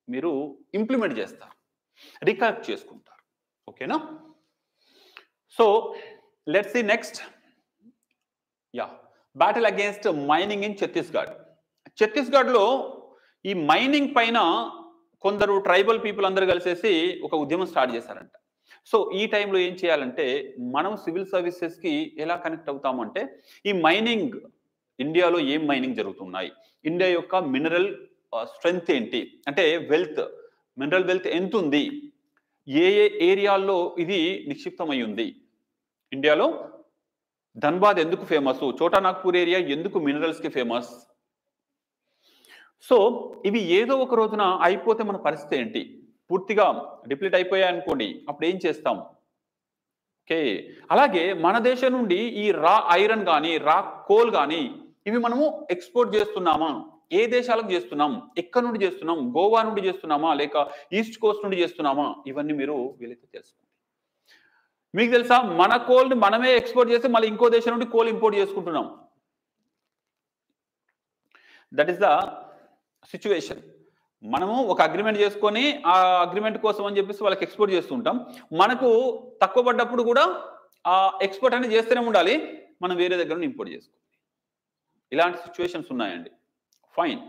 మీరు ఇంప్లిమెంట్ చేస్తారు రికలెక్ట్ చేసుకుంటారు ఓకేనా so let's see next yeah battle against mining in Chhattisgarh ఛత్తీస్గఢ్లో ఈ మైనింగ్ పైన కొందరు ట్రైబల్ పీపుల్ అందరూ కలిసేసి ఒక ఉద్యమం స్టార్ట్ చేశారంట సో ఈ టైంలో ఏం చేయాలంటే మనం సివిల్ సర్వీసెస్కి ఎలా కనెక్ట్ అవుతామంటే ఈ మైనింగ్ ఇండియాలో ఏం మైనింగ్ జరుగుతున్నాయి ఇండియా యొక్క మినరల్ స్ట్రెంగ్త్ ఏంటి అంటే వెల్త్ మినరల్ వెల్త్ ఎంత ఉంది ఏ ఏ ఏరియాల్లో ఇది నిక్షిప్తమై ఉంది ఇండియాలో ధన్బాద్ ఎందుకు ఫేమస్ చోటా నాగ్పూర్ ఏరియా ఎందుకు మినరల్స్ కి ఫేమస్ సో ఇవి ఏదో ఒక రోజున అయిపోతే మన పరిస్థితి ఏంటి పూర్తిగా డిప్లీట్ అయిపోయాయి అనుకోండి అప్పుడు ఏం చేస్తాం ఓకే అలాగే మన దేశం నుండి ఈ రా ఐరన్ కానీ రా కోల్ కానీ ఇవి మనము ఎక్స్పోర్ట్ చేస్తున్నామా ఏ దేశాలకు చేస్తున్నాం ఎక్కడి నుండి చేస్తున్నాం గోవా నుండి చేస్తున్నామా లేక ఈస్ట్ కోస్ట్ నుండి చేస్తున్నామా ఇవన్నీ మీరు వీలైతే తెలుసుకోండి మీకు తెలుసా మన కోల్ని మనమే ఎక్స్పోర్ట్ చేస్తే మళ్ళీ ఇంకో దేశం నుండి కోల్ ఇంపోర్ట్ చేసుకుంటున్నాం దట్ ఈస్ ద సిచ్యువేషన్ మనము ఒక అగ్రిమెంట్ చేసుకొని ఆ అగ్రిమెంట్ కోసం అని చెప్పేసి వాళ్ళకి ఎక్స్పోర్ట్ చేస్తుంటాం మనకు తక్కువ పడ్డప్పుడు కూడా ఆ ఎక్స్పోర్ట్ అనేది చేస్తూనే ఉండాలి మనం వేరే దగ్గర నుండి ఇంపోర్ట్ చేసుకోవాలి ఇలాంటి సిచ్యువేషన్స్ ఉన్నాయండి ఫైన్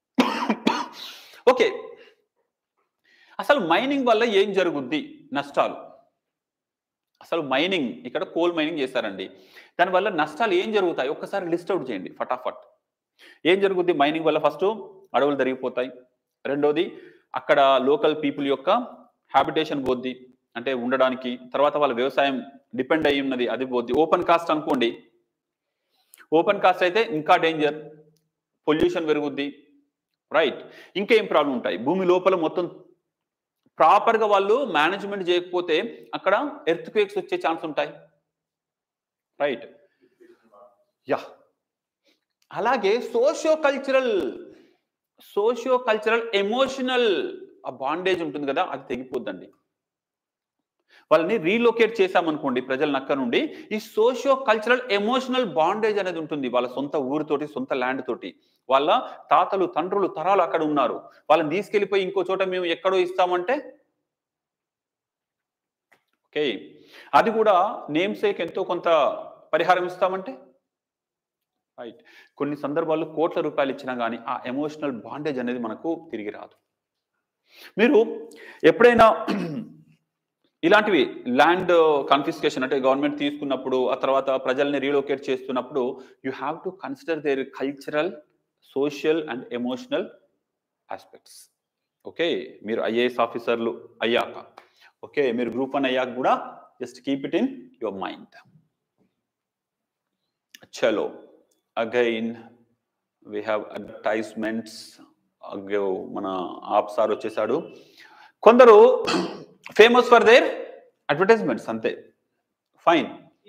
ఓకే అసలు మైనింగ్ వల్ల ఏం జరుగుద్ది నష్టాలు అసలు మైనింగ్ ఇక్కడ కోల్ మైనింగ్ చేశారండి దానివల్ల నష్టాలు ఏం జరుగుతాయి ఒక్కసారి లిస్ట్ అవుట్ చేయండి ఫటాఫట్ ఏం జరుగుద్ది మైనింగ్ వల్ల ఫస్ట్ అడవులు జరిగిపోతాయి రెండోది అక్కడ లోకల్ పీపుల్ యొక్క హ్యాబిటేషన్ పోద్ది అంటే ఉండడానికి తర్వాత వాళ్ళ వ్యవసాయం డిపెండ్ అయి ఉన్నది అది పోద్ది ఓపెన్ కాస్ట్ అనుకోండి ఓపెన్ కాస్ట్ అయితే ఇంకా డేంజర్ పొల్యూషన్ పెరుగుద్ది రైట్ ఇంకేం ప్రాబ్లం ఉంటాయి భూమి లోపల మొత్తం ప్రాపర్గా వాళ్ళు మేనేజ్మెంట్ చేయకపోతే అక్కడ ఎర్త్ క్వేక్స్ వచ్చే ఛాన్స్ ఉంటాయి రైట్ యా అలాగే socio cultural socio cultural emotional ఆ బాండేజ్ ఉంటుంది కదా అది తెగిపోద్దండి వాళ్ళని రీలొకేట్ చేశామనుకోండి ప్రజల నక్క నుండి ఈ సోషియో కల్చరల్ ఎమోషనల్ బాండేజ్ అనేది ఉంటుంది వాళ్ళ సొంత ఊరితోటి సొంత ల్యాండ్ తోటి వాళ్ళ తాతలు తండ్రులు తరాలు అక్కడ ఉన్నారు వాళ్ళని తీసుకెళ్ళిపోయి ఇంకో చోట మేము ఎక్కడో ఇస్తామంటే ఓకే అది కూడా నేమ్ సేక్ ఎంతో కొంత పరిహారం ఇస్తామంటే రైట్ కొన్ని సందర్భాల్లో కోట్ల రూపాయలు ఇచ్చినా కానీ ఆ ఎమోషనల్ బాండేజ్ అనేది మనకు తిరిగి రాదు మీరు ఎప్పుడైనా ఇలాంటివి ల్యాండ్ కన్ఫిస్కేషన్ అంటే గవర్నమెంట్ తీసుకున్నప్పుడు ఆ తర్వాత ప్రజల్ని రీలొకేట్ చేస్తున్నప్పుడు you have to consider their cultural social and emotional aspects okay మీరు ఐఏఎస్ ఆఫీసర్లు అయ్యాక ఓకే మీరు గ్రూప్ వన్ అయ్యాక కూడా just keep it in your mind చలో అగైన్ వీ హ్యావ్ అడ్వర్టైజ్మెంట్స్ మన ఆప్ సార్ వచ్చేసాడు కొందరు ఫేమస్ ఫర్ దేర్ అడ్వర్టైజ్మెంట్స్ అంతే ఫైన్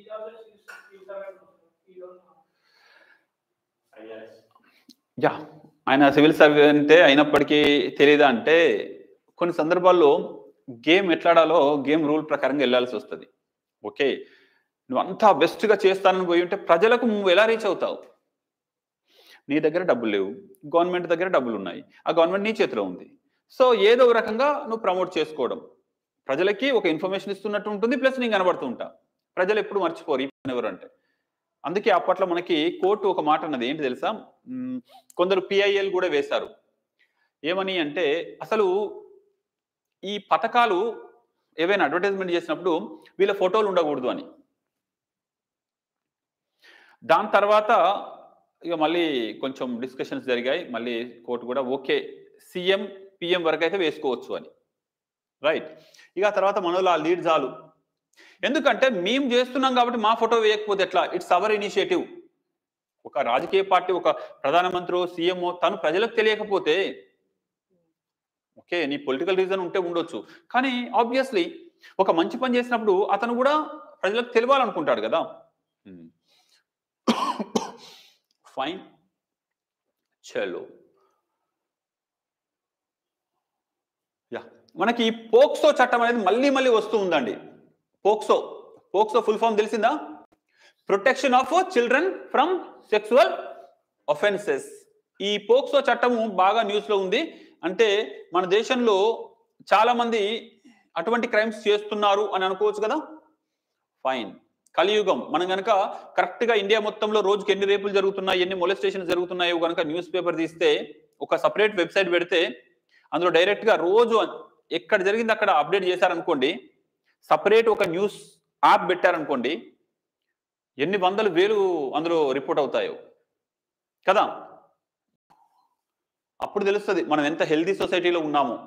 యా ఆయన సివిల్ సర్వెంటే అయినప్పటికీ తెలియదా అంటే కొన్ని సందర్భాల్లో గేమ్ ఎట్లాడాలో గేమ్ రూల్ ప్రకారంగా వెళ్ళాల్సి వస్తుంది ఓకే నువ్వు అంతా బెస్ట్గా చేస్తానని పోయి ఉంటే ప్రజలకు నువ్వు ఎలా రీచ్ అవుతావు నీ దగ్గర డబ్బులు లేవు గవర్నమెంట్ దగ్గర డబ్బులు ఉన్నాయి ఆ గవర్నమెంట్ నీ చేతిలో ఉంది సో ఏదో ఒక రకంగా నువ్వు ప్రమోట్ చేసుకోవడం ప్రజలకి ఒక ఇన్ఫర్మేషన్ ఇస్తున్నట్టు ఉంటుంది ప్లస్ నేను కనబడుతూ ఉంటా ప్రజలు ఎప్పుడు మర్చిపోరు ఈ పని ఎవరు అంటే అందుకే అప్పట్లో మనకి కోర్టు ఒక మాట అన్నది ఏంటి తెలుసా మ్, కొందరు పిఐఎల్ కూడా వేశారు ఏమని అంటే అసలు ఈ పథకాలు ఏవైనా అడ్వర్టైజ్మెంట్ చేసినప్పుడు వీళ్ళ ఫోటోలు ఉండకూడదు అని దాని తర్వాత ఇక మళ్ళీ కొంచెం డిస్కషన్స్ జరిగాయి మళ్ళీ కోర్టు కూడా ఓకే సీఎం పిఎం వరకు అయితే వేసుకోవచ్చు అని రైట్ ఇక ఆ తర్వాత మనలో ఆ లీడ్ చాలు ఎందుకంటే మేము చేస్తున్నాం కాబట్టి మా ఫోటో వేయకపోతే ఎట్లా ఇట్స్ అవర్ ఇనిషియేటివ్ ఒక రాజకీయ పార్టీ ఒక ప్రధానమంత్రి సీఎంఓ తను ప్రజలకు తెలియకపోతే ఓకే నీ పొలిటికల్ రీజన్ ఉంటే ఉండొచ్చు కానీ ఆబ్వియస్లీ ఒక మంచి పని చేసినప్పుడు అతను కూడా ప్రజలకు తెలియాలనుకుంటాడు కదా ఫైన్ చలో యా మనకి ఈ పోక్సో చట్టం అనేది మళ్ళీ మళ్ళీ వస్తూ ఉందండి పోక్సో పోక్సో ఫుల్ ఫామ్ తెలిసిందా protection of children from sexual offences ఈ పోక్సో చట్టము బాగా న్యూస్ లో ఉంది అంటే మన దేశంలో చాలా మంది అటువంటి క్రైమ్స్ చేస్తున్నారు అని అనుకోవచ్చు కదా ఫైన్ కలియుగం మనం కనుక కరెక్ట్ గా ఇండియా మొత్తంలో రోజుకి ఎన్ని రేపులు జరుగుతున్నాయి ఎన్ని మొలెస్టేషన్ జరుగుతున్నాయో కనుక న్యూస్ పేపర్ తీస్తే ఒక సపరేట్ వెబ్సైట్ పెడితే అందులో డైరెక్ట్ గా రోజు ఎక్కడ జరిగింది అక్కడ అప్డేట్ చేశారనుకోండి సపరేట్ ఒక న్యూస్ యాప్ పెట్టారనుకోండి ఎన్ని వందల వేలు అందులో రిపోర్ట్ అవుతాయో కదా అప్పుడు తెలుస్తుంది మనం ఎంత హెల్దీ సొసైటీలో ఉన్నాము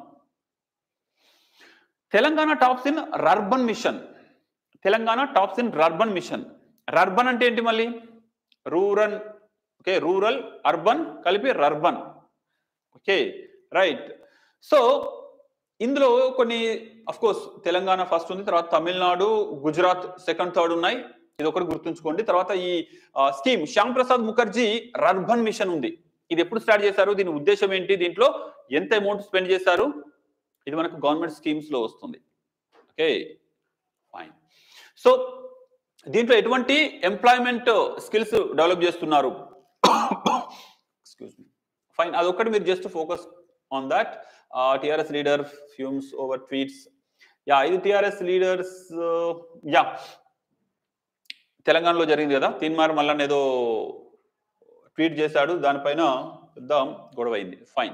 Telangana tops in rurban mission Telangana tops in rurban mission rurban అంటే ఏంటి మళ్ళీ రూరల్ ఓకే రూరల్ అర్బన్ కలిపి రర్బన్ ఓకే రైట్ సో ఇందులో కొన్ని అఫ్ కోర్స్ తెలంగాణ ఫస్ట్ ఉంది తర్వాత తమిళనాడు గుజరాత్ సెకండ్ థర్డ్ ఉన్నాయి ఇది ఒకటి గుర్తుంచుకోండి తర్వాత ఈ scheme Shyam Prasad Mukherjee rurban mission ఉంది ఇది ఎప్పుడు స్టార్ట్ చేశారు దీని ఉద్దేశం ఏంటి దీంట్లో ఎంత అమౌంట్ స్పెండ్ చేశారు ఇది మనకు గవర్నమెంట్ స్కీమ్స్ లో వస్తుంది ఓకే ఫైన్ సో దీంట్లో ఎటువంటి ఎంప్లాయ్మెంట్ స్కిల్స్ డెవలప్ చేస్తున్నారు ఎక్స్క్యూజ్ మీ ఫైన్ అదొక్కటి మీరు just focus on that TRS leader fumes over tweets yeah ఇది టిఆర్ఎస్ లీడర్స్ యా తెలంగాణలో జరిగింది కదా తీన్మార్ మల్లన్ ఏదో ట్వీట్ చేశాడు దానిపైన పెద్ద గొడవ అయింది ఫైన్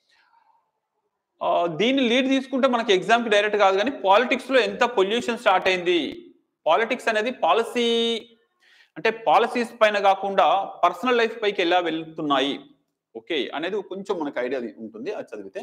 దీన్ని లీడ్ తీసుకుంటే మనకి ఎగ్జామ్కి డైరెక్ట్ కాదు కానీ పాలిటిక్స్లో ఎంత పొల్యూషన్ స్టార్ట్ అయింది పాలిటిక్స్ అనేది పాలసీ అంటే పాలసీస్ పైన కాకుండా పర్సనల్ లైఫ్ పైకి ఎలా వెళ్తున్నాయి ఓకే అనేది కొంచెం మనకు ఐడియా ఉంటుంది అది చదివితే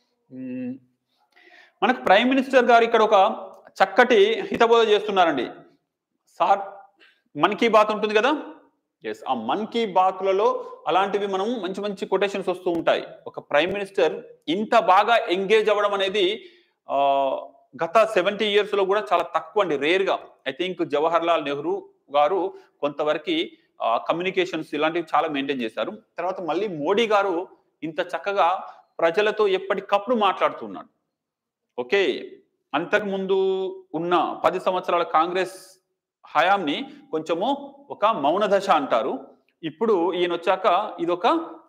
మనకు ప్రైమ్ మినిస్టర్ గారు ఇక్కడ ఒక చక్కటి హితబోధ చేస్తున్నారండి సార్ మన్ కీ బాత్ ఉంటుంది కదా ఎస్ ఆ మన్ కీ బాత్లలో అలాంటివి మనం మంచి మంచి కొటేషన్స్ వస్తూ ఉంటాయి ఒక ప్రైమ్ మినిస్టర్ ఇంత బాగా ఎంగేజ్ అవ్వడం అనేది గత సెవెంటీ ఇయర్స్ లో కూడా చాలా తక్కువ అండి రేర్ గా I think Jawaharlal Nehru గారు కొంతవరకు కమ్యూనికేషన్స్ ఇలాంటివి చాలా మెయింటైన్ చేశారు తర్వాత మళ్ళీ మోడీ గారు ఇంత చక్కగా ప్రజలతో ఎప్పటికప్పుడు మాట్లాడుతున్నాడు ఓకే అంతకు ముందు ఉన్న పది సంవత్సరాల కాంగ్రెస్ హయాంని కొంచెము ఒక మౌన దశ అంటారు ఇప్పుడు ఈయన వచ్చాక ఇదొక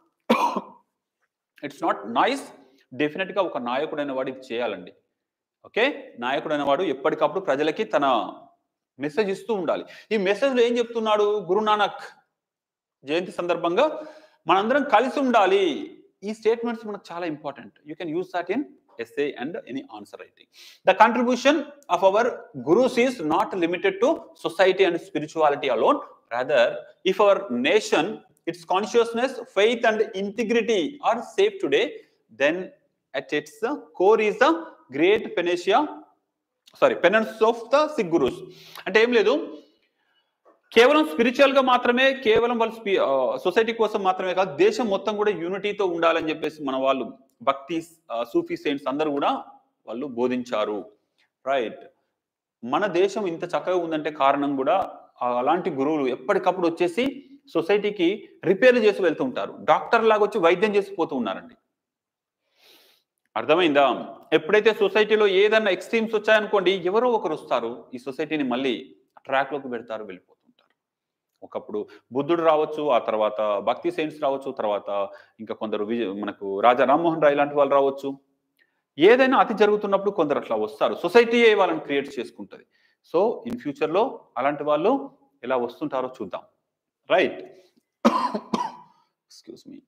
ఇట్స్ నాట్ నాయిస్ డెఫినెట్ గా ఒక నాయకుడైన వాడు ఇది చేయాలండి ఓకే నాయకుడైన వాడు ఎప్పటికప్పుడు ప్రజలకి తన మెసేజ్ ఇస్తూ ఉండాలి ఈ మెసేజ్లో ఏం చెప్తున్నాడు గురునానక్ జయంతి సందర్భంగా మనందరం కలిసి ఉండాలి ఈ స్టేట్మెంట్స్ మనకు చాలా important you can use that in essay and any answer writing. The contribution of our gurus is not limited to society and spirituality alone. Rather, if our nation, its consciousness, faith, and integrity are safe today, then at its core is the great panacea, sorry, penance of the Sikh gurus. అంటే ఏం లేదు కేవలం spiritual గా మాత్రమే కేవలం వాళ్ళ society కోసం మాత్రమే కాదు దేశం మొత్తం కూడా యూనిటీతో ఉండాలని చెప్పేసి మన వాళ్ళు భక్తి సూఫీ సెయింట్స్ అందరూ కూడా వాళ్ళు బోధించారు రైట్ మన దేశం ఇంత చక్కగా ఉందంటే కారణం కూడా అలాంటి గురువులు ఎప్పటికప్పుడు వచ్చేసి సొసైటీకి రిపేర్లు చేసి వెళ్తూ ఉంటారు డాక్టర్ లాగా వచ్చి వైద్యం చేసి పోతూ ఉన్నారండి అర్థమైందా ఎప్పుడైతే సొసైటీలో ఏదన్నా ఎక్స్ట్రీమ్స్ వచ్చాయనుకోండి ఎవరో ఒకరు వస్తారు ఈ సొసైటీని మళ్ళీ ట్రాక్లోకి పెడతారు వెళ్ళిపోతుంటారు ఒకప్పుడు బుద్ధుడు రావచ్చు ఆ తర్వాత భక్తి సెయింట్స్ రావచ్చు తర్వాత ఇంకా కొందరు విజయ మనకు రాజా రామ్మోహన్ రాయ్ లాంటి వాళ్ళు రావచ్చు ఏదైనా అతి జరుగుతున్నప్పుడు కొందరు అట్లా వస్తారు సొసైటీ వాళ్ళని క్రియేట్ చేసుకుంటుంది సో ఇన్ ఫ్యూచర్లో అలాంటి వాళ్ళు ఎలా వస్తుంటారో చూద్దాం right excuse me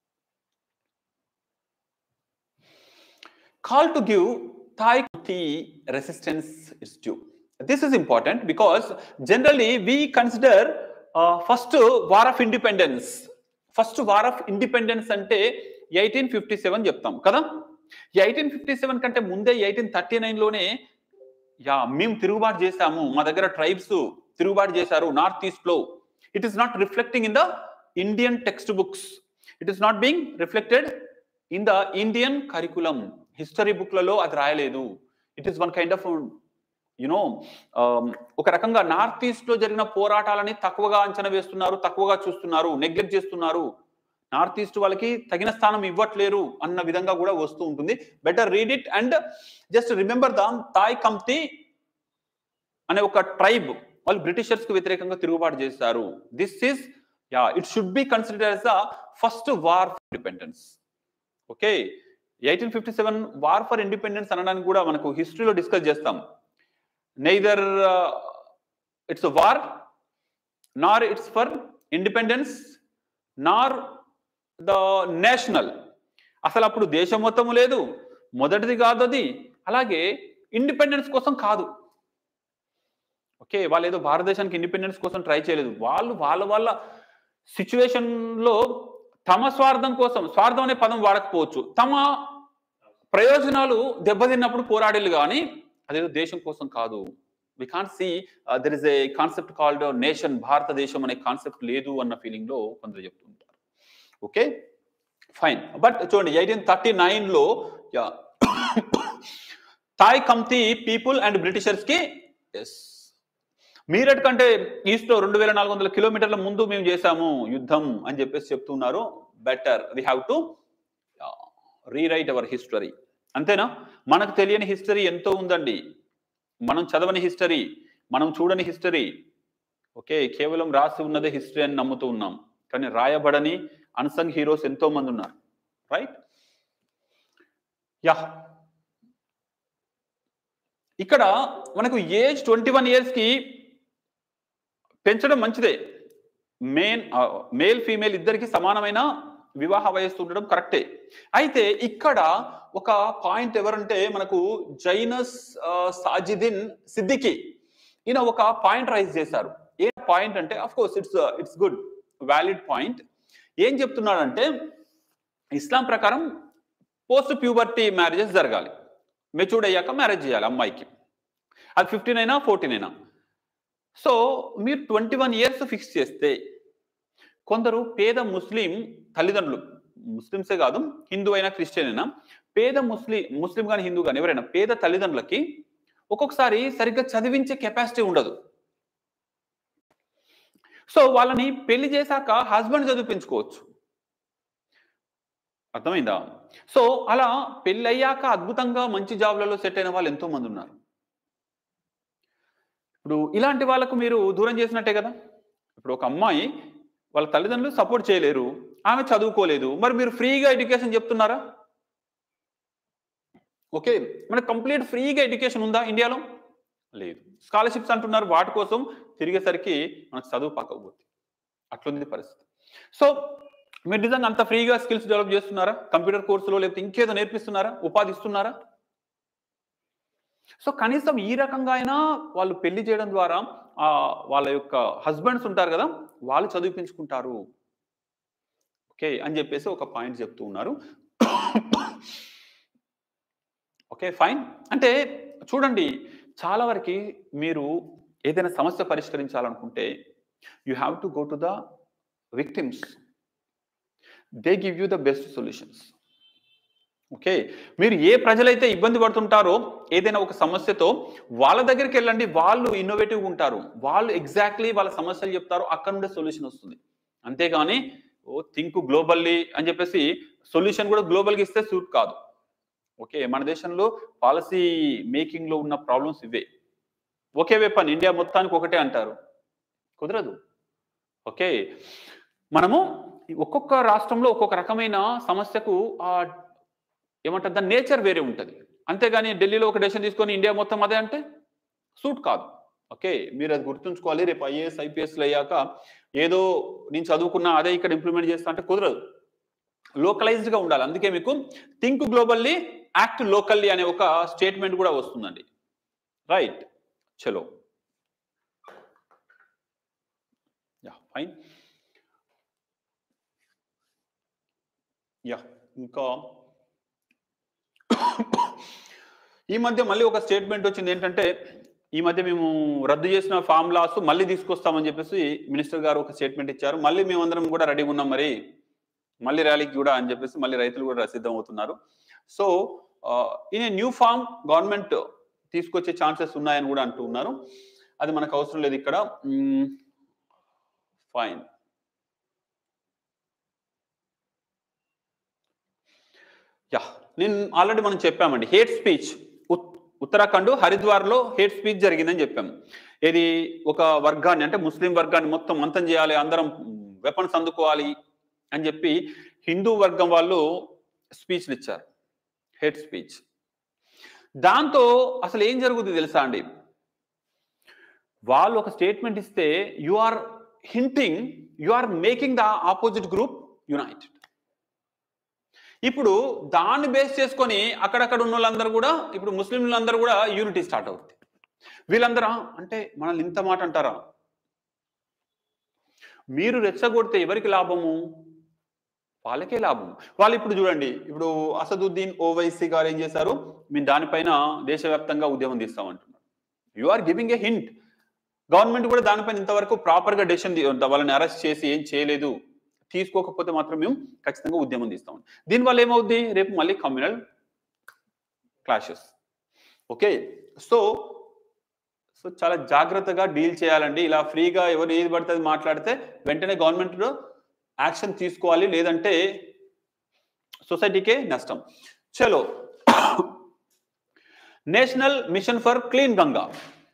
call to give Thai tea resistance is due. This is important because generally we consider uh, first war of independence. First war of independence అంటే eighteen fifty seven చెప్తాం కదా eighteen fifty seven కంటే ముందే eighteen thirty నైన్లోనే yeah మేము తిరుగుబాటు చేశాము మా దగ్గర ట్రైబ్స్ తిరుగుబాటు చేశారు నార్త్ ఈస్ట్ లో it is not reflecting in the Indian text books it is not being reflected in the Indian curriculum history బుక్లలో అది రాయలేదు it is one kind of you know ఒక రకంగా నార్త్ ఈస్ట్ లో జరిగిన పోరాటాలని తక్కువగా అంచనా వేస్తున్నారు తక్కువగా చూస్తున్నారు నెగ్లెక్ట్ చేస్తున్నారు నార్త్ ఈస్ట్ వాళ్ళకి తగిన స్థానం ఇవ్వట్లేరు అన్న విధంగా కూడా వస్తూ ఉంటుంది better read it and just remember the Tai Khamti అనే ఒక ట్రైబ్ వాళ్ళు బ్రిటిషర్స్ కు వ్యతిరేకంగా తిరుగుబాటు చేశారు this is yeah it should be consider as the first war independence okay eighteen fifty seven war for independence అనడానికి కూడా మనకు హిస్టరీలో డిస్కస్ చేస్తాం neither it's war nor it's for independence nor the national అసలు అప్పుడు దేశం మొత్తము లేదు మొదటిది కాదు అది అలాగే ఇండిపెండెన్స్ కోసం కాదు ఓకే వాళ్ళు ఏదో భారతదేశానికి ఇండిపెండెన్స్ కోసం ట్రై చేయలేదు వాళ్ళు వాళ్ళ వాళ్ళ సిచ్యువేషన్లో తమ స్వార్థం కోసం స్వార్థం అనే పదం వాడకపోవచ్చు తమ ప్రయోజనాలు దెబ్బతిన్నప్పుడు పోరాడేలు కానీ అదేదో దేశం కోసం కాదు we consider is a concept called nation భారతదేశం అనే కాన్సెప్ట్ లేదు అన్న ఫీలింగ్ లో కొందరు చెప్తుంటారు ఓకే ఫైన్ బట్ చూడండి ఎయిటీన్ థర్టీ నైన్లో Tai Khamti people and Britishers కి ఎస్ మీరట్ కంటే ఈస్ట్ లో రెండు వేల నాలుగు వందల కిలోమీటర్ల ముందు మేము చేశాము యుద్ధం అని చెప్పేసి చెప్తున్నారు better we have to rewrite our history అంతేనా మనకు తెలియని హిస్టరీ ఎంతో ఉందండి మనం చదవని హిస్టరీ మనం చూడని హిస్టరీ ఓకే కేవలం రాసి ఉన్నదే హిస్టరీ అని నమ్ముతూ ఉన్నాం కానీ రాయబడని అన్సంగ్ హీరోస్ ఎంతో మంది ఉన్నారు రైట్ యా ఇక్కడ మనకు ఏజ్ ట్వంటీ వన్ ఇయర్స్కి పెంచడం మంచిదే మెయిన్ మేల్ ఫీమేల్ ఇద్దరికి సమానమైన వివాహ వయస్సు ఉండడం కరెక్టే అయితే ఇక్కడ ఒక పాయింట్ ఎవరంటే మనకు జైనస్ ఆ, సాజిదిన్ సిద్దికి ఈయన ఒక పాయింట్ రైజ్ చేశారు ఏ పాయింట్ అంటే of course it's it's good valid point ఏం చెప్తున్నాడంటే ఇస్లాం ప్రకారం పోస్ట్ ప్యూబర్టీ మ్యారేజెస్ జరగాలి మెచ్యూర్డ్ అయ్యాక మ్యారేజ్ చేయాలి అమ్మాయికి అది ఫిఫ్టీన్ అయినా ఫోర్టీన్ అయినా సో మీరు ట్వంటీ వన్ ఇయర్స్ ఫిక్స్ చేస్తే కొందరు పేద ముస్లిం తల్లిదండ్రులు ముస్లిమ్సే కాదు హిందూ అయినా క్రిస్టియన్ అయినా పేద ముస్లిం ముస్లిం కానీ హిందూ కానీ ఎవరైనా పేద తల్లిదండ్రులకి ఒక్కొక్కసారి సరిగ్గా చదివించే కెపాసిటీ ఉండదు సో వాళ్ళని పెళ్లి చేశాక హస్బెండ్ చదివించుకోవచ్చు అర్థమైందా సో అలా పెళ్ళి అయ్యాక అద్భుతంగా మంచి జాబ్లలో సెట్ అయిన వాళ్ళు ఎంతో మంది ఉన్నారు ఇప్పుడు ఇలాంటి వాళ్ళకు మీరు దూరం చేసినట్టే కదా ఇప్పుడు ఒక అమ్మాయి వాళ్ళ తల్లిదండ్రులు సపోర్ట్ చేయలేరు ఆమె చదువుకోలేదు మరి మీరు ఫ్రీగా ఎడ్యుకేషన్ చెప్తున్నారా ఓకే మనకు కంప్లీట్ ఫ్రీగా ఎడ్యుకేషన్ ఉందా ఇండియాలో లేదు స్కాలర్షిప్స్ అంటున్నారు వాటి కోసం తిరిగేసరికి మనకు చదువు పక్కకపోతుంది అట్లుంది పరిస్థితి సో మీరు నిజంగా అంత ఫ్రీగా స్కిల్స్ డెవలప్ చేస్తున్నారా కంప్యూటర్ కోర్సులో లేకపోతే ఇంకేదో నేర్పిస్తున్నారా ఉపాధి ఇస్తున్నారా సో కనీసం ఈ రకంగా అయినా వాళ్ళు పెళ్లి చేయడం ద్వారా ఆ వాళ్ళ యొక్క హస్బెండ్స్ ఉంటారు కదా వాళ్ళు చదివించుకుంటారు ఓకే అని చెప్పేసి ఒక పాయింట్ చెప్తూ ఉన్నారు ఓకే ఫైన్ అంటే చూడండి చాలా వరకు మీరు ఏదైనా సమస్య పరిష్కరించాలనుకుంటే you have to go to the victims they give you the best solutions okay మీరు ఏ ప్రజలైతే ఇబ్బంది పడుతుంటారో ఏదైనా ఒక సమస్యతో వాళ్ళ దగ్గరికి వెళ్ళండి వాళ్ళు ఇన్నోవేటివ్ ఉంటారు వాళ్ళు ఎగ్జాక్ట్లీ వాళ్ళ సమస్యలు చెప్తారు అక్కడ నుండే సొల్యూషన్ వస్తుంది అంతేగాని ఓ థింక్ గ్లోబల్లీ అని చెప్పేసి సొల్యూషన్ కూడా గ్లోబల్గా ఇస్తే సూట్ కాదు ఓకే మన దేశంలో పాలసీ మేకింగ్ లో ఉన్న ప్రాబ్లమ్స్ ఇవే ఒకే వెపన్ ఇండియా మొత్తానికి ఒకటే అంటారు కుదరదు ఓకే మనము ఒక్కొక్క రాష్ట్రంలో ఒక్కొక్క రకమైన సమస్యకు ఆ ఏమంటారు దాని నేచర్ వేరే ఉంటుంది అంతేగాని ఢిల్లీలో ఒక డెసిషన్ తీసుకొని ఇండియా మొత్తం అదే అంటే సూట్ కాదు ఓకే మీరు అది గుర్తుంచుకోవాలి రేపు ఐఏఎస్ ఐపీఎస్లు అయ్యాక ఏదో నేను చదువుకున్నా అదే ఇక్కడ ఇంప్లిమెంట్ చేస్తా అంటే కుదరదు లోకలైజ్డ్ గా ఉండాలి అందుకే మీకు థింక్ గ్లోబల్లీ యాక్ట్ లోకల్లీ అనే ఒక స్టేట్మెంట్ కూడా వస్తుందండి రైట్ చలో యా ఫైన్ యా ఇంకా ఈ మధ్య మళ్ళీ ఒక స్టేట్మెంట్ వచ్చింది ఏంటంటే ఈ మధ్య మేము రద్దు చేసిన ఫార్ములాస్ మళ్ళీ తీసుకొస్తామని చెప్పేసి మినిస్టర్ గారు ఒక స్టేట్మెంట్ ఇచ్చారు మళ్ళీ మేమందరం కూడా రెడీగా ఉన్నాం మరి మళ్ళీ ర్యాలీకి కూడా అని చెప్పేసి మళ్ళీ రైతులు కూడా సిద్ధం అవుతున్నారు so in a new farm government తీసుకొచ్చే ఛాన్సెస్ ఉన్నాయని కూడా అంటూ ఉన్నారు అది మనకు అవసరం లేదు ఇక్కడ ఫైన్ యా నేను ఆల్రెడీ మనం చెప్పామండి హేట్ స్పీచ్ ఉత్తరాఖండ్ హరిద్వార్లో హేట్ స్పీచ్ జరిగిందని చెప్పాము ఇది ఒక వర్గాన్ని అంటే ముస్లిం వర్గాన్ని మొత్తం అంతం చేయాలి అందరం వెపన్స్ అందుకోవాలి అని చెప్పి హిందూ వర్గం వాళ్ళు స్పీచ్లు ఇచ్చారు హెడ్ స్పీచ్ దాంతో అసలు ఏం జరుగుతుంది తెలుసా అండి వాళ్ళు ఒక స్టేట్మెంట్ ఇస్తే you are hinting you are making the opposite group united ఇప్పుడు దాన్ని బేస్ చేసుకొని అక్కడక్కడ ఉన్న వాళ్ళందరూ కూడా ఇప్పుడు ముస్లింలందరూ కూడా యూనిటీ స్టార్ట్ అవుతుంది వీళ్ళందరూ అంటే మనల్ని ఇంత మాట అంటారా మీరు రెచ్చగొడితే ఎవరికి లాభము వాళ్ళకే లాభం వాళ్ళు ఇప్పుడు చూడండి ఇప్పుడు అసదుద్దీన్ ఓవైసీ గారు ఏం చేశారు మేము దానిపైన దేశవ్యాప్తంగా ఉద్యమం తీస్తామంటున్నారు you are giving a hint government కూడా దానిపైన ఇంతవరకు ప్రాపర్గా డెసిషన్ వాళ్ళని అరెస్ట్ చేసి ఏం చేయలేదు తీసుకోకపోతే మాత్రం మేము ఖచ్చితంగా ఉద్యమం తీస్తాం దీనివల్ల ఏమవుద్ది రేపు మళ్ళీ communal clashes okay so so చాలా జాగ్రత్తగా డీల్ చేయాలండి ఇలా ఫ్రీగా ఎవరు ఏది పడితే అది మాట్లాడితే వెంటనే గవర్నమెంట్ యాక్షన్ తీసుకోవాలి లేదంటే సొసైటీకే నష్టం చలో national mission for clean Ganga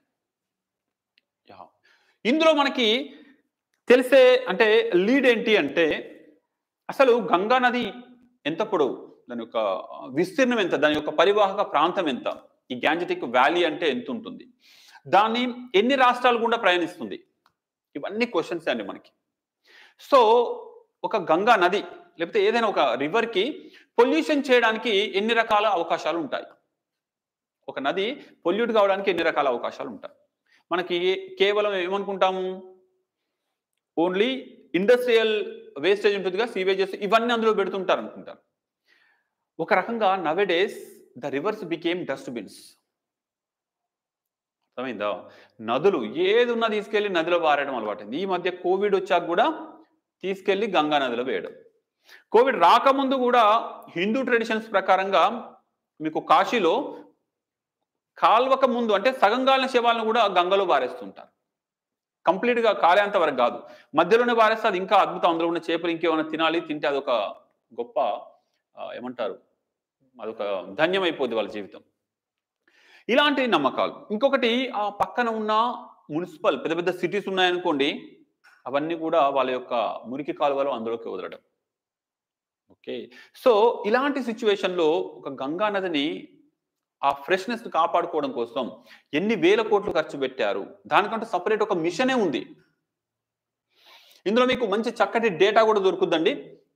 yeah. ఇందులో మనకి తెలిసే అంటే లీడ్ ఏంటి అంటే అసలు గంగా నది ఎంత పొడవు దాని యొక్క విస్తీర్ణం ఎంత దాని యొక్క పరివాహక ప్రాంతం ఎంత ఈ గ్యాంజెటిక్ వ్యాలీ అంటే ఎంత ఉంటుంది దాన్ని ఎన్ని రాష్ట్రాలు గుండా ప్రయాణిస్తుంది ఇవన్నీ క్వశ్చన్స్ అండి మనకి సో ఒక గంగా నది లేకపోతే ఏదైనా ఒక రివర్కి పొల్యూషన్ చేయడానికి ఎన్ని రకాల అవకాశాలు ఉంటాయి ఒక నది పొల్యూట్ కావడానికి ఎన్ని రకాల అవకాశాలు ఉంటాయి మనకి కేవలం ఏమనుకుంటాము ఓన్లీ ఇండస్ట్రియల్ వేస్టేజ్ ఉంటుందిగా సీవేజెస్ ఇవన్నీ అందులో పెడుతుంటారు అనుకుంటారు ఒక రకంగా nowadays the rivers became dustbins అర్థమైందా నదులు ఏది ఉన్నా తీసుకెళ్లి నదిలో పారేయడం అలవాటైంది ఈ మధ్య కోవిడ్ వచ్చాక కూడా తీసుకెళ్లి గంగా నదిలో వేయడం కోవిడ్ రాకముందు కూడా హిందూ ట్రెడిషన్స్ ప్రకారంగా మీకు కాశీలో కాల్వక ముందు అంటే సగం కాలిన శవాలను కూడా గంగలో పారేస్తుంటారు కంప్లీట్గా కాలేంత వరకు కాదు మధ్యలోనే పారేస్తే అది ఇంకా అద్భుతం అందులో ఉన్న చేపలు ఇంకేమైనా తినాలి తింటే అదొక గొప్ప ఆ, ఏమంటారు అదొక ధన్యం అయిపోద్ది వాళ్ళ జీవితం ఇలాంటి నమ్మకాలు ఇంకొకటి ఆ పక్కన ఉన్న మున్సిపల్ పెద్ద పెద్ద సిటీస్ ఉన్నాయనుకోండి అవన్నీ కూడా వాళ్ళ యొక్క మురికి కాలువలు అందులోకి వదలడం ఓకే సో ఇలాంటి సిచ్యువేషన్లో ఒక గంగా నదిని ఆ ఫ్రెష్నెస్ కాపాడుకోవడం కోసం ఎన్ని వేల కోట్లు ఖర్చు పెట్టారు దానికంటే సపరేట్ ఒక మిషనే ఉంది ఇందులో మీకు మంచి చక్కటి డేటా కూడా దొరుకుతుందండి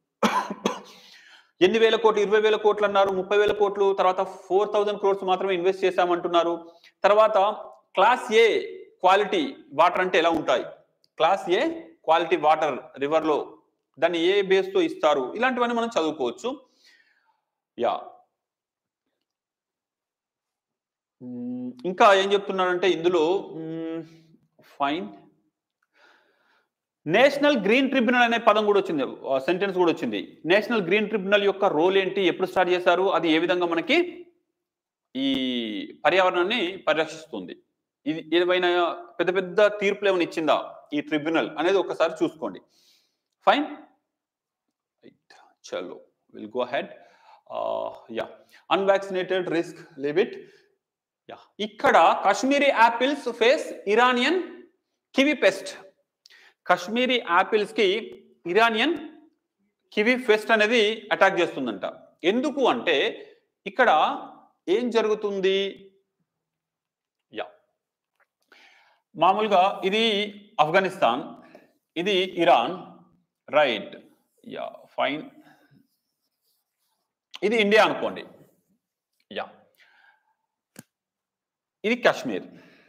ఎన్ని వేల కోట్లు ఇరవై వేల కోట్లు అన్నారు ముప్పై వేల కోట్లు తర్వాత ఫోర్ థౌజండ్ క్రోర్స్ మాత్రమే ఇన్వెస్ట్ చేశామంటున్నారు తర్వాత క్లాస్ ఏ క్వాలిటీ వాటర్ అంటే ఎలా ఉంటాయి క్లాస్ ఏ క్వాలిటీ వాటర్ రివర్లో దాన్ని ఏ బేస్తో ఇస్తారు ఇలాంటివన్నీ మనం చదువుకోవచ్చు యా మ్మ్, ఇంకా ఏం చెప్తున్నారంటే ఇందులో ఫైన్ నేషనల్ గ్రీన్ ట్రిబ్యునల్ అనే పదం కూడా వచ్చింది సెంటెన్స్ కూడా వచ్చింది నేషనల్ గ్రీన్ ట్రిబ్యునల్ యొక్క రోల్ ఏంటి ఎప్పుడు స్టార్ట్ చేశారు అది ఏ విధంగా మనకి ఈ పర్యావరణాన్ని పరిరక్షిస్తుంది ఇది ఏమైనా పెద్ద పెద్ద తీర్పులు ఏమైనా ఇచ్చిందా ఈ ట్రిబ్యునల్ అనేది ఒకసారి చూసుకోండి ఫైన్ చలో will go head yeah unvaccinated risk limit yeah ఇక్కడ Kashmiri apples face Iranian kiwi pest Kashmiri apples కి ఇరానియన్ కివి ఫెస్ట్ అనేది అటాక్ చేస్తుందంట ఎందుకు అంటే ఇక్కడ ఏం జరుగుతుంది యా మామూలుగా ఇది ఆఫ్ఘనిస్తాన్ ఇది ఇరాన్ రైట్ యా ఫైన్ ఇది ఇండియా అనుకోండి యా ఇది కాశ్మీర్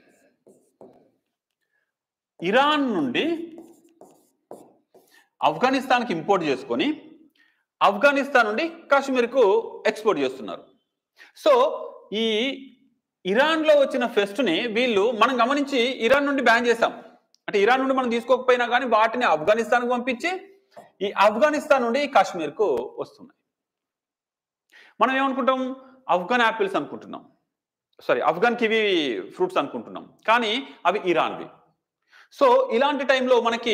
ఇరాన్ నుండి ఆఫ్ఘనిస్తాన్కి ఇంపోర్ట్ చేసుకొని ఆఫ్ఘనిస్తాన్ నుండి కాశ్మీర్కు ఎక్స్పోర్ట్ చేస్తున్నారు సో ఈ ఇరాన్లో వచ్చిన ఫెస్ట్ని వీళ్ళు మనం గమనించి ఇరాన్ నుండి బ్యాన్ చేశాం అంటే ఇరాన్ నుండి మనం తీసుకోకపోయినా కానీ వాటిని ఆఫ్ఘనిస్తాన్కు పంపించి ఈ ఆఫ్ఘనిస్తాన్ నుండి కాశ్మీర్కు వస్తున్నాయి మనం ఏమనుకుంటాం ఆఫ్ఘన్ యాపిల్స్ అనుకుంటున్నాం సారీ ఆఫ్ఘన్ కివి ఫ్రూట్స్ అనుకుంటున్నాం కానీ అవి ఇరాన్వి సో ఇలాంటి టైంలో మనకి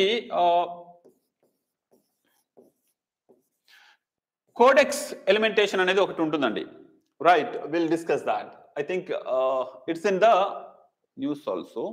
కోడెక్స్ ఎలిమెంటేషన్ అనేది ఒకటి ఉంటుందండి right will discuss that I think it's in the news also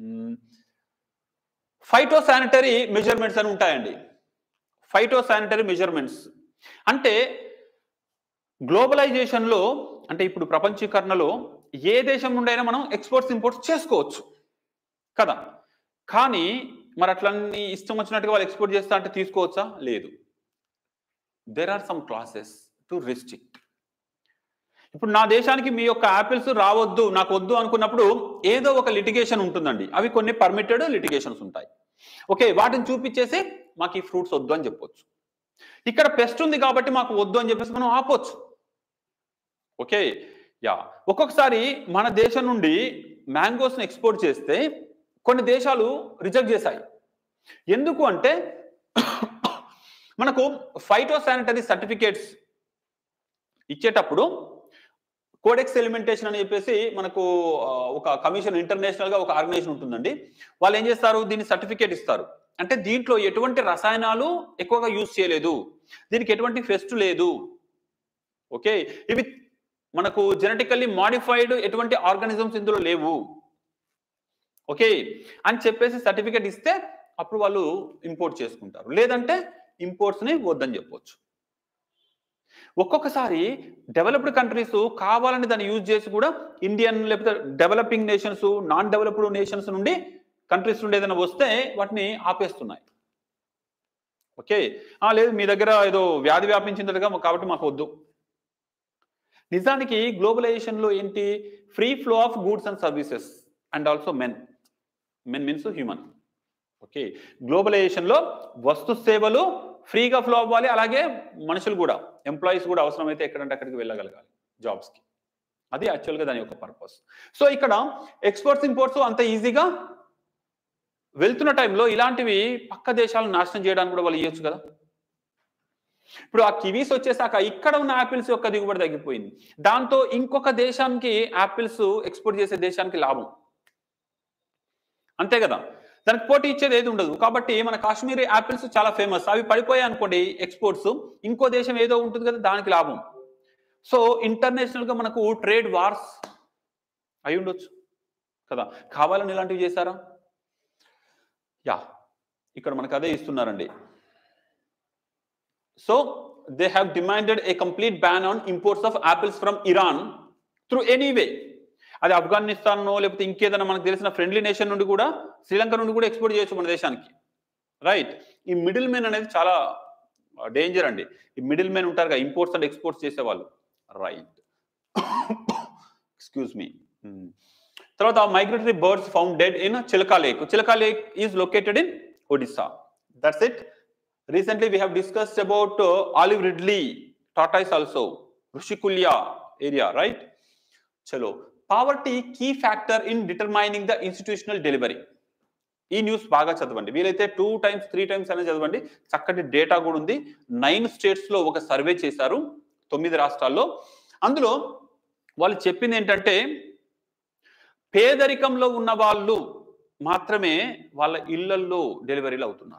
phyto sanitary measurements అని ఉంటాయండి ఫైటో శానిటరీ మెజర్మెంట్స్ అంటే గ్లోబలైజేషన్లో అంటే ఇప్పుడు ప్రపంచీకరణలో ఏ దేశం నుండైనా మనం ఎక్స్పోర్ట్స్ ఇంపోర్ట్స్ చేసుకోవచ్చు కదా కానీ మరి అట్లన్నీ ఇష్టం వచ్చినట్టుగా వాళ్ళు ఎక్స్పోర్ట్ చేస్తా అంటే తీసుకోవచ్చా లేదు there are some clauses to restrict ఇప్పుడు నా దేశానికి మీ యొక్క యాపిల్స్ రావద్దు నాకు వద్దు అనుకున్నప్పుడు ఏదో ఒక లిటిగేషన్ ఉంటుందండి అవి కొన్ని పర్మిటెడ్ లిటిగేషన్స్ ఉంటాయి ఓకే వాటిని చూపించేసి మాకు ఈ ఫ్రూట్స్ వద్దు అని చెప్పొచ్చు ఇక్కడ పెస్ట్ ఉంది కాబట్టి మాకు వద్దు అని చెప్పేసి మనం ఆపొచ్చు ఓకే యా ఒక్కొక్కసారి మన దేశం నుండి మ్యాంగోస్ని ఎక్స్పోర్ట్ చేస్తే కొన్ని దేశాలు రిజెక్ట్ చేశాయి ఎందుకు అంటే మనకు ఫైటో శానిటరీ సర్టిఫికేట్స్ ఇచ్చేటప్పుడు కోడెక్స్ ఎలిమెంటేషన్ అని చెప్పేసి మనకు ఆ, ఒక కమిషన్ ఇంటర్నేషనల్ గా ఒక ఆర్గనైజేషన్ ఉంటుందండి వాళ్ళు ఏం చేస్తారు దీన్ని సర్టిఫికేట్ ఇస్తారు అంటే దీంట్లో ఎటువంటి రసాయనాలు ఎక్కువగా యూజ్ చేయలేదు దీనికి ఎటువంటి ఫెస్ట్ లేదు ఓకే ఇవి మనకు జెనెటికల్లీ మాడిఫైడ్ ఎటువంటి ఆర్గానిజమ్స్ ఇందులో లేవు ఓకే అని చెప్పేసి సర్టిఫికేట్ ఇస్తే అప్పుడు వాళ్ళు ఇంపోర్ట్ చేసుకుంటారు లేదంటే imports ని వద్దని చెప్పొచ్చు ఒక్కొక్కసారి డెవలప్డ్ కంట్రీస్ కావాలని దాన్ని యూజ్ చేసి కూడా ఇండియన్ లేకపోతే developing nations non developed nations నుండి కంట్రీస్ నుండి ఏదైనా వస్తే వాటిని ఆపేస్తున్నాయి ఓకే ఆ, లేదు మీ దగ్గర ఏదో వ్యాధి వ్యాపించిందటగా కాబట్టి మాకు వద్దు నిజానికి గ్లోబలైజేషన్లో ఏంటి free flow of goods and services and also men men means human okay గ్లోబలైజేషన్లో వస్తు సేవలు ఫ్రీగా ఫ్లో అవ్వాలి అలాగే మనుషులు కూడా ఎంప్లాయీస్ కూడా అవసరమైతే ఎక్కడంటే అక్కడికి వెళ్ళగలగాలి జాబ్స్కి అది యాక్చువల్గా దాని యొక్క పర్పస్ సో ఇక్కడ ఎక్స్పోర్ట్స్ ఇంపోర్ట్స్ అంత ఈజీగా వెళ్తున్న టైంలో ఇలాంటివి పక్క దేశాలను నాశనం చేయడానికి కూడా వాళ్ళు ఇవ్వచ్చు కదా ఇప్పుడు ఆ కివీస్ వచ్చేసాక ఇక్కడ ఉన్న యాపిల్స్ యొక్క దిగుబడి తగ్గిపోయింది దాంతో ఇంకొక దేశానికి యాపిల్స్ ఎక్స్పోర్ట్ చేసే దేశానికి లాభం అంతే కదా దానికి పోటీ ఇచ్చేది ఏది ఉండదు కాబట్టి మన కాశ్మీరీ యాపిల్స్ చాలా ఫేమస్ అవి పడిపోయాయి అనుకోండి ఎక్స్పోర్ట్స్ ఇంకో దేశం ఏదో ఉంటుంది కదా దానికి లాభం సో ఇంటర్నేషనల్ గా మనకు ట్రేడ్ వార్స్ అయి ఉండొచ్చు కదా కావాలని ఇలాంటివి చేశారా యా ఇక్కడ మనకు అదే ఇస్తున్నారండి so they have demanded a complete ban on imports of apples from Iran through any way అది ఆఫ్ఘనిస్తాన్ లేకపోతే ఇంకేదైనా మనకు తెలిసిన ఫ్రెండ్లీ నేషన్ నుండి కూడా శ్రీలంక నుండి కూడా ఎక్స్పోర్ట్ చేయొచ్చు మన దేశానికి రైట్ ఈ మిడిల్ మెన్ అనేది చాలా డేంజర్ అండి ఈ మిడిల్ మెన్ ఉంటారు కదా ఇంపోర్ట్స్ అండ్ ఎక్స్పోర్ట్స్ చేసేవాళ్ళు రైట్ ఎక్స్క్యూజ్ మీ తర్వాత migratory birds found dead in Chilika lake Chilika lake is located in Odisha that's it recently we have discussed about uh, olive ridley tortoise also rushikulya area right chalo poverty key factor in determining the institutional delivery ఈ news బాగా చదవండి వీలైతే two times three times అనేది చదవండి చక్కటి data కూడా ఉంది nine states లో ఒక సర్వే చేశారు తొమ్మిది రాష్ట్రాల్లో అందులో వాళ్ళు చెప్పింది ఏంటంటే పేదరికంలో ఉన్న వాళ్ళు మాత్రమే వాళ్ళ ఇళ్లల్లో డెలివరీలు అవుతున్నారు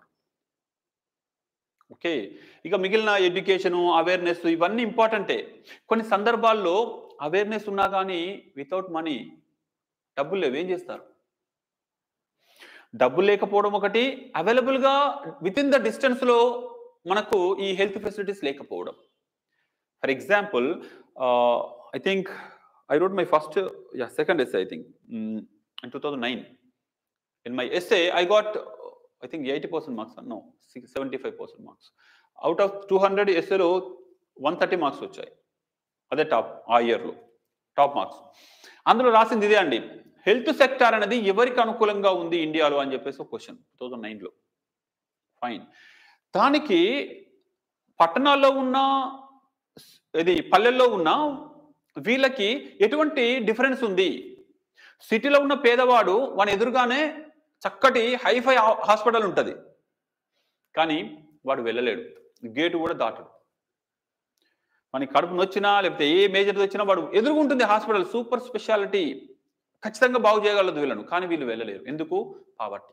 ఓకే ఇక మిగిలిన ఎడ్యుకేషన్ అవేర్నెస్ ఇవన్నీ ఇంపార్టెంటే కొన్ని సందర్భాల్లో అవేర్నెస్ ఉన్నా కానీ వితౌట్ మనీ డబ్బులు లేవు ఏం చేస్తారు డబ్బులు లేకపోవడం ఒకటి అవైలబుల్గా విత్ ఇన్ ద డిస్టెన్స్లో మనకు ఈ హెల్త్ ఫెసిలిటీస్ లేకపోవడం for example I think I wrote my first yeah second SA I think in two thousand nine in my SA I got I think eighty percent marks no six seventy five percent marks out of two hundred ఎస్ఏలో one thirty marks వచ్చాయి అదే top ఆ ఇయర్లో top marks అందులో రాసింది ఇదే అండి health sector అనేది ఎవరికి అనుకూలంగా ఉంది ఇండియాలో అని చెప్పేసి ఒక క్వశ్చన్ టూ థౌజండ్ నైన్లో ఫైన్ దానికి పట్టణాల్లో ఉన్న ఇది పల్లెల్లో ఉన్న వీళ్ళకి ఎటువంటి డిఫరెన్స్ ఉంది సిటీలో ఉన్న పేదవాడు వాని ఎదురుగానే చక్కటి హైఫై హాస్పిటల్ ఉంటుంది కానీ వాడు వెళ్ళలేడు గేటు కూడా దాటడు మనకి కడుపు నొచ్చినా లేకపోతే ఏ మేజర్ వచ్చినా వాడు ఎదురుగుంటుంది హాస్పిటల్ సూపర్ స్పెషాలిటీ ఖచ్చితంగా బాగు చేయగలదు వీళ్ళను కానీ వీళ్ళు వెళ్ళలేరు ఎందుకు పావర్టీ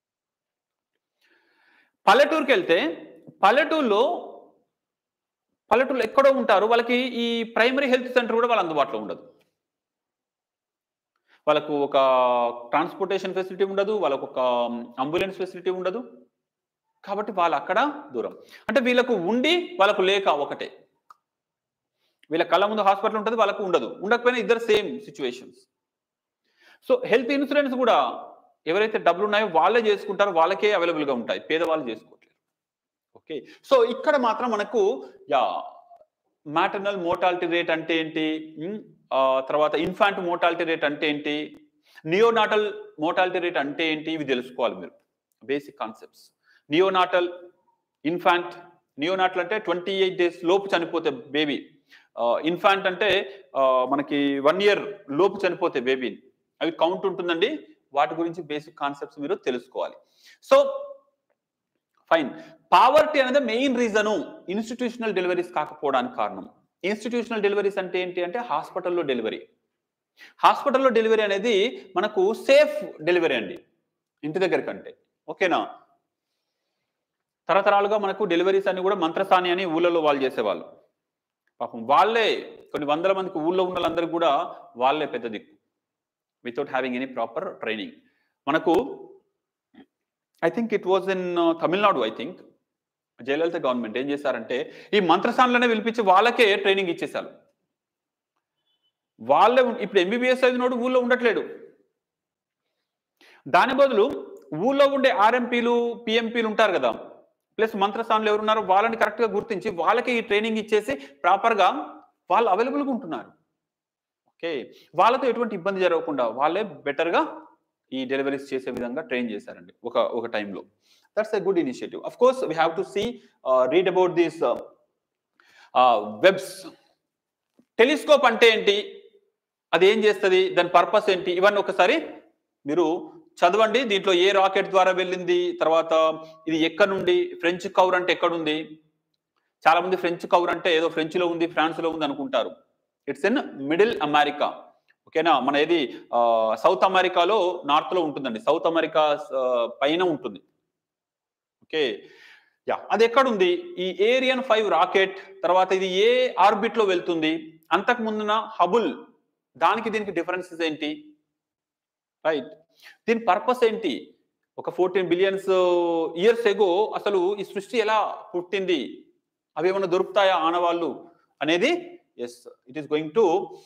పల్లెటూరుకి వెళ్తే పల్లెటూరులో పల్లెటూరులో ఎక్కడో ఉంటారు వాళ్ళకి ఈ ప్రైమరీ హెల్త్ సెంటర్ కూడా వాళ్ళ అందుబాటులో ఉండదు వాళ్ళకు ఒక ట్రాన్స్పోర్టేషన్ ఫెసిలిటీ ఉండదు వాళ్ళకు ఒక అంబులెన్స్ ఫెసిలిటీ ఉండదు కాబట్టి వాళ్ళు అక్కడ దూరం అంటే వీళ్ళకు ఉండి వాళ్ళకు లేక ఒకటే వీళ్ళ కళ్ళ ముందు హాస్పిటల్ ఉంటుంది వాళ్ళకు ఉండదు ఉండకపోయినా ఇద్దరు same situations so health insurance కూడా ఎవరైతే డబ్బులు ఉన్నాయో వాళ్ళే చేసుకుంటారో వాళ్ళకే అవైలబుల్గా ఉంటాయి పేదవాళ్ళు చేసుకోవట్లేదు ఓకే సో ఇక్కడ మాత్రం మనకు యా మ్యాటర్నల్ మోర్టాలిటీ రేట్ అంటే ఏంటి ఉమ్, ఆ, తర్వాత ఇన్ఫాంట్ మోర్టాలిటీ రేట్ అంటే ఏంటి నియోనాటల్ మోర్టాలిటీ రేట్ అంటే ఏంటి ఇవి తెలుసుకోవాలి మీరు basic concepts neonatal infant neonatal అంటే ట్వంటీ ఎయిట్ డేస్ లోపు చనిపోతే బేబీ ఇన్ఫాంట్ అంటే ఆ, మనకి వన్ ఇయర్ లోపు చనిపోతే బేబీ అవి కౌంట్ ఉంటుందండి వాటి గురించి బేసిక్ కాన్సెప్ట్స్ మీరు తెలుసుకోవాలి సో ఫైన్ పావర్టీ అనేది మెయిన్ రీజను ఇన్స్టిట్యూషనల్ డెలివరీస్ కాకపోవడానికి కారణం ఇన్స్టిట్యూషనల్ డెలివరీస్ అంటే ఏంటి అంటే హాస్పిటల్లో డెలివరీ హాస్పిటల్లో డెలివరీ అనేది మనకు సేఫ్ డెలివరీ అండి ఇంటి దగ్గర కంటే ఓకేనా తరతరాలుగా మనకు డెలివరీస్ అన్ని కూడా మంత్రసాని అని ఊళ్ళలో వాళ్ళు చేసేవాళ్ళు పాపం వాళ్ళే కొన్ని వందల మందికి ఊళ్ళో ఉన్న వాళ్ళందరికీ కూడా వాళ్ళే పెద్ద దిక్కు without having any proper training మనకు I think it was in Tamil Nadu I think Jayalalitha government ఏం చేశారంటే ఈ మంత్రస్థానంలోనే పిలిపించి వాళ్ళకే ట్రైనింగ్ ఇచ్చేశారు వాళ్ళే ఉం- ఇప్పుడు ఎంబీబీఎస్ చదివినోడు ఊళ్ళో ఉండట్లేడు దాని బదులు ఊళ్ళో ఉండే ఆర్ఎంపీలు పిఎంపీలు ఉంటారు కదా ప్లస్ మంత్రస్థానంలో ఎవరున్నారో వాళ్ళని కరెక్ట్గా గుర్తించి వాళ్ళకి ఈ ట్రైనింగ్ ఇచ్చేసి ప్రాపర్గా వాళ్ళు అవైలబుల్గా ఉంటున్నారు ఓకే వాళ్ళతో ఎటువంటి ఇబ్బంది జరగకుండా వాళ్ళే బెటర్గా ఈ డెలివరీస్ చేసే విధంగా ట్రైన్ చేశారండి ఒక ఒక టైంలో that's a good initiative of course we have to see read about these Webb's telescope అంటే ఏంటి అది ఏం చేస్తుంది దాని పర్పస్ ఏంటి ఇవన్నీ ఒకసారి మీరు చదవండి దీంట్లో ఏ రాకెట్ ద్వారా వెళ్ళింది తర్వాత ఇది ఎక్కడ నుండి ఫ్రెంచ్ కవర్ అంటే ఎక్కడుంది చాలా మంది ఫ్రెంచ్ కవర్ అంటే ఏదో ఫ్రెంచ్ లో ఉంది ఫ్రాన్స్ లో ఉంది అనుకుంటారు ఇట్స్ ఇన్ మిడిల్ అమెరికా ఓకేనా మన ఏది సౌత్ అమెరికాలో నార్త్ లో ఉంటుందండి సౌత్ అమెరికా ఆ, పైన ఉంటుంది ఓకే యా అది ఎక్కడుంది ఈ ఏరియన్ ఫైవ్ రాకెట్ తర్వాత ఇది ఏ ఆర్బిట్ లో వెళ్తుంది అంతకు ముందున హబుల్ దానికి దీనికి డిఫరెన్సెస్ ఏంటి రైట్ దీని పర్పస్ ఏంటి ఒక ఫోర్టీన్ బిలియన్స్ ఇయర్స్ ఎగో అసలు ఈ సృష్టి ఎలా పుట్టింది అవి ఏమైనా దొరుకుతాయా ఆనవాళ్ళు అనేది yes it is going to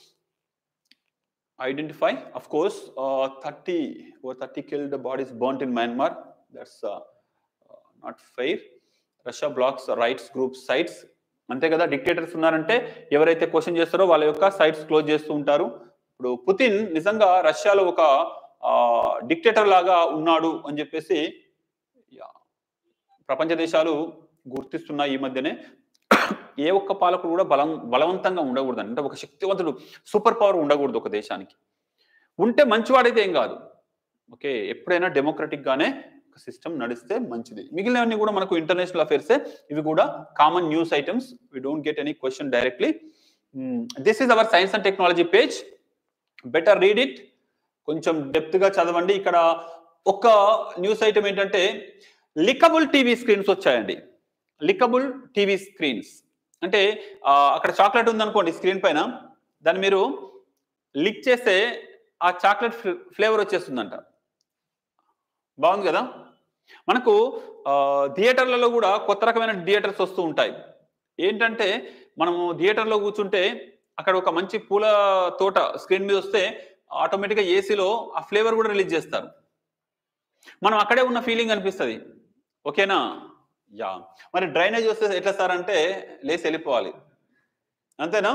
identify of course thirty o thirty killed bodies burnt in Myanmar that's not fair Russia blocks rights groups sites అంతే కదా డిక్టేటర్స్ ఉన్నారంటే ఎవరైతే క్వశ్చన్ చేస్తారో వాళ్ళ యొక్క సైట్స్ క్లోజ్ చేస్తూ ఉంటారు ఇప్పుడు పుతిన్ నిజంగా రష్యాలో ఒక డిక్టేటర్ లాగా ఉన్నాడు అని చెప్పేసి యా, ప్రపంచ దేశాలు గుర్తిస్తున్నాయి ఈ మధ్యనే ఏ ఒక్క పాలకుడు కూడా బలం బలవంతంగా ఉండకూడదు అంటే ఒక శక్తివంతుడు సూపర్ పవర్ ఉండకూడదు ఒక దేశానికి ఉంటే మంచివాడైతే ఏం కాదు ఓకే ఎప్పుడైనా డెమోక్రటిక్ గానే ఒక సిస్టమ్ నడిస్తే మంచిది మిగిలినవన్నీ కూడా మనకు ఇంటర్నేషనల్ అఫేర్సే ఇవి కూడా common news items we don't get any question directly this is our science and technology page better read it కొంచెం డెప్త్ గా చదవండి ఇక్కడ ఒక న్యూస్ ఐటమ్ ఏంటంటే లికబుల్ టీవీ స్క్రీన్స్ వచ్చాయండి లికబుల్ టీవీ స్క్రీన్స్ అంటే ఆ, అక్కడ చాక్లెట్ ఉందనుకోండి స్క్రీన్ పైన దాన్ని మీరు లిక్ చేస్తే ఆ చాక్లెట్ ఫ్లేవర్ వచ్చేస్తుందంట బాగుంది కదా మనకు ఆ, థియేటర్లలో కూడా కొత్త రకమైన థియేటర్స్ వస్తూ ఉంటాయి ఏంటంటే మనము థియేటర్లో కూర్చుంటే అక్కడ ఒక మంచి పూల తోట స్క్రీన్ మీద వస్తే ఆటోమేటిక్గా ఏసీలో ఆ ఫ్లేవర్ కూడా రిలీజ్ చేస్తారు మనం అక్కడే ఉన్న ఫీలింగ్ అనిపిస్తుంది ఓకేనా యా మరి డ్రైనేజ్ వస్తే ఎట్లా సార్ అంటే లేసి వెళ్ళిపోవాలి అంతేనా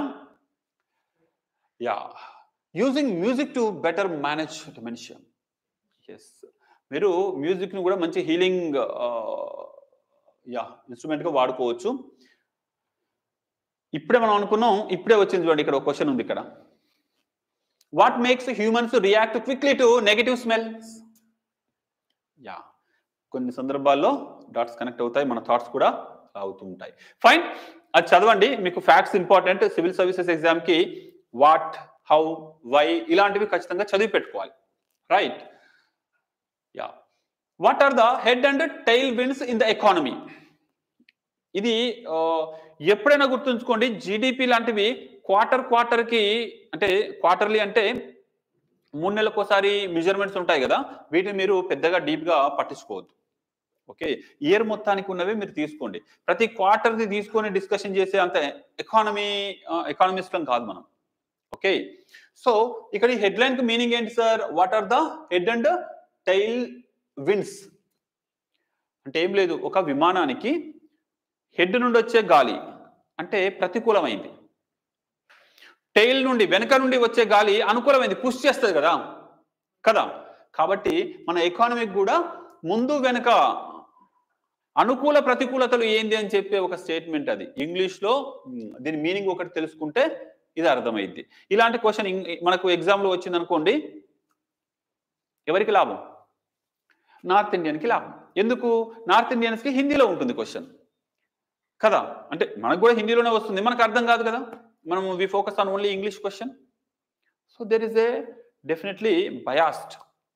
yeah using music to better manage dementia yes మీరు మ్యూజిక్ని కూడా మంచి హీలింగ్ యా ఇన్స్ట్రుమెంట్గా వాడుకోవచ్చు ఇప్పుడే మనం అనుకున్నాం ఇప్పుడే వచ్చింది చూడండి ఇక్కడ ఒక క్వశ్చన్ ఉంది ఇక్కడ what makes humans react quickly to negative smells yeah కొన్ని సందర్భాల్లో డాట్స్ కనెక్ట్ అవుతాయి మన థాట్స్ కూడా అవుతూ ఉంటాయి ఫైన్ అది చదవండి మీకు facts important civil services exam కి వాట్ హౌ వై ఇలాంటివి ఖచ్చితంగా చదివి పెట్టుకోవాలి right yeah what are the head and tail winds in the economy ఇది ఆ, ఎప్పుడైనా గుర్తుంచుకోండి జీడిపి లాంటివి క్వార్టర్ క్వార్టర్ కి అంటే క్వార్టర్లీ అంటే మూడు నెలలకు ఒకసారి మెజర్మెంట్స్ ఉంటాయి కదా వీటిని మీరు పెద్దగా డీప్ గా పట్టించుకోవద్దు ఓకే ఇయర్ మొత్తానికి ఉన్నవి మీరు తీసుకోండి ప్రతి క్వార్టర్ది తీసుకొని డిస్కషన్ చేసే అంత ఎకానమీ ఎకానమిస్ట్లం కాదు మనం ఓకే సో ఇక్కడ ఈ హెడ్లైన్ కి మీనింగ్ ఏంటి sir what are the head and tail winds అంటే ఏం లేదు ఒక విమానానికి హెడ్ నుండి వచ్చే గాలి అంటే ప్రతికూలమైంది టైల్ నుండి వెనక నుండి వచ్చే గాలి అనుకూలమైంది పుష్ చేస్తుంది కదా కదా కాబట్టి మన ఎకానమీకి కూడా ముందు వెనక అనుకూల ప్రతికూలతలు ఏంది అని చెప్పే ఒక స్టేట్మెంట్ అది ఇంగ్లీష్లో మ్, దీని మీనింగ్ ఒకటి తెలుసుకుంటే ఇది అర్థమైద్ది ఇలాంటి క్వశ్చన్ మనకు ఎగ్జామ్లో వచ్చింది అనుకోండి ఎవరికి లాభం నార్త్ ఇండియన్కి లాభం ఎందుకు నార్త్ ఇండియన్స్కి హిందీలో ఉంటుంది క్వశ్చన్ కదా అంటే మనకు కూడా హిందీలోనే వస్తుంది మనకు అర్థం కాదు కదా మనం we focus on only English question so there is a definitely biased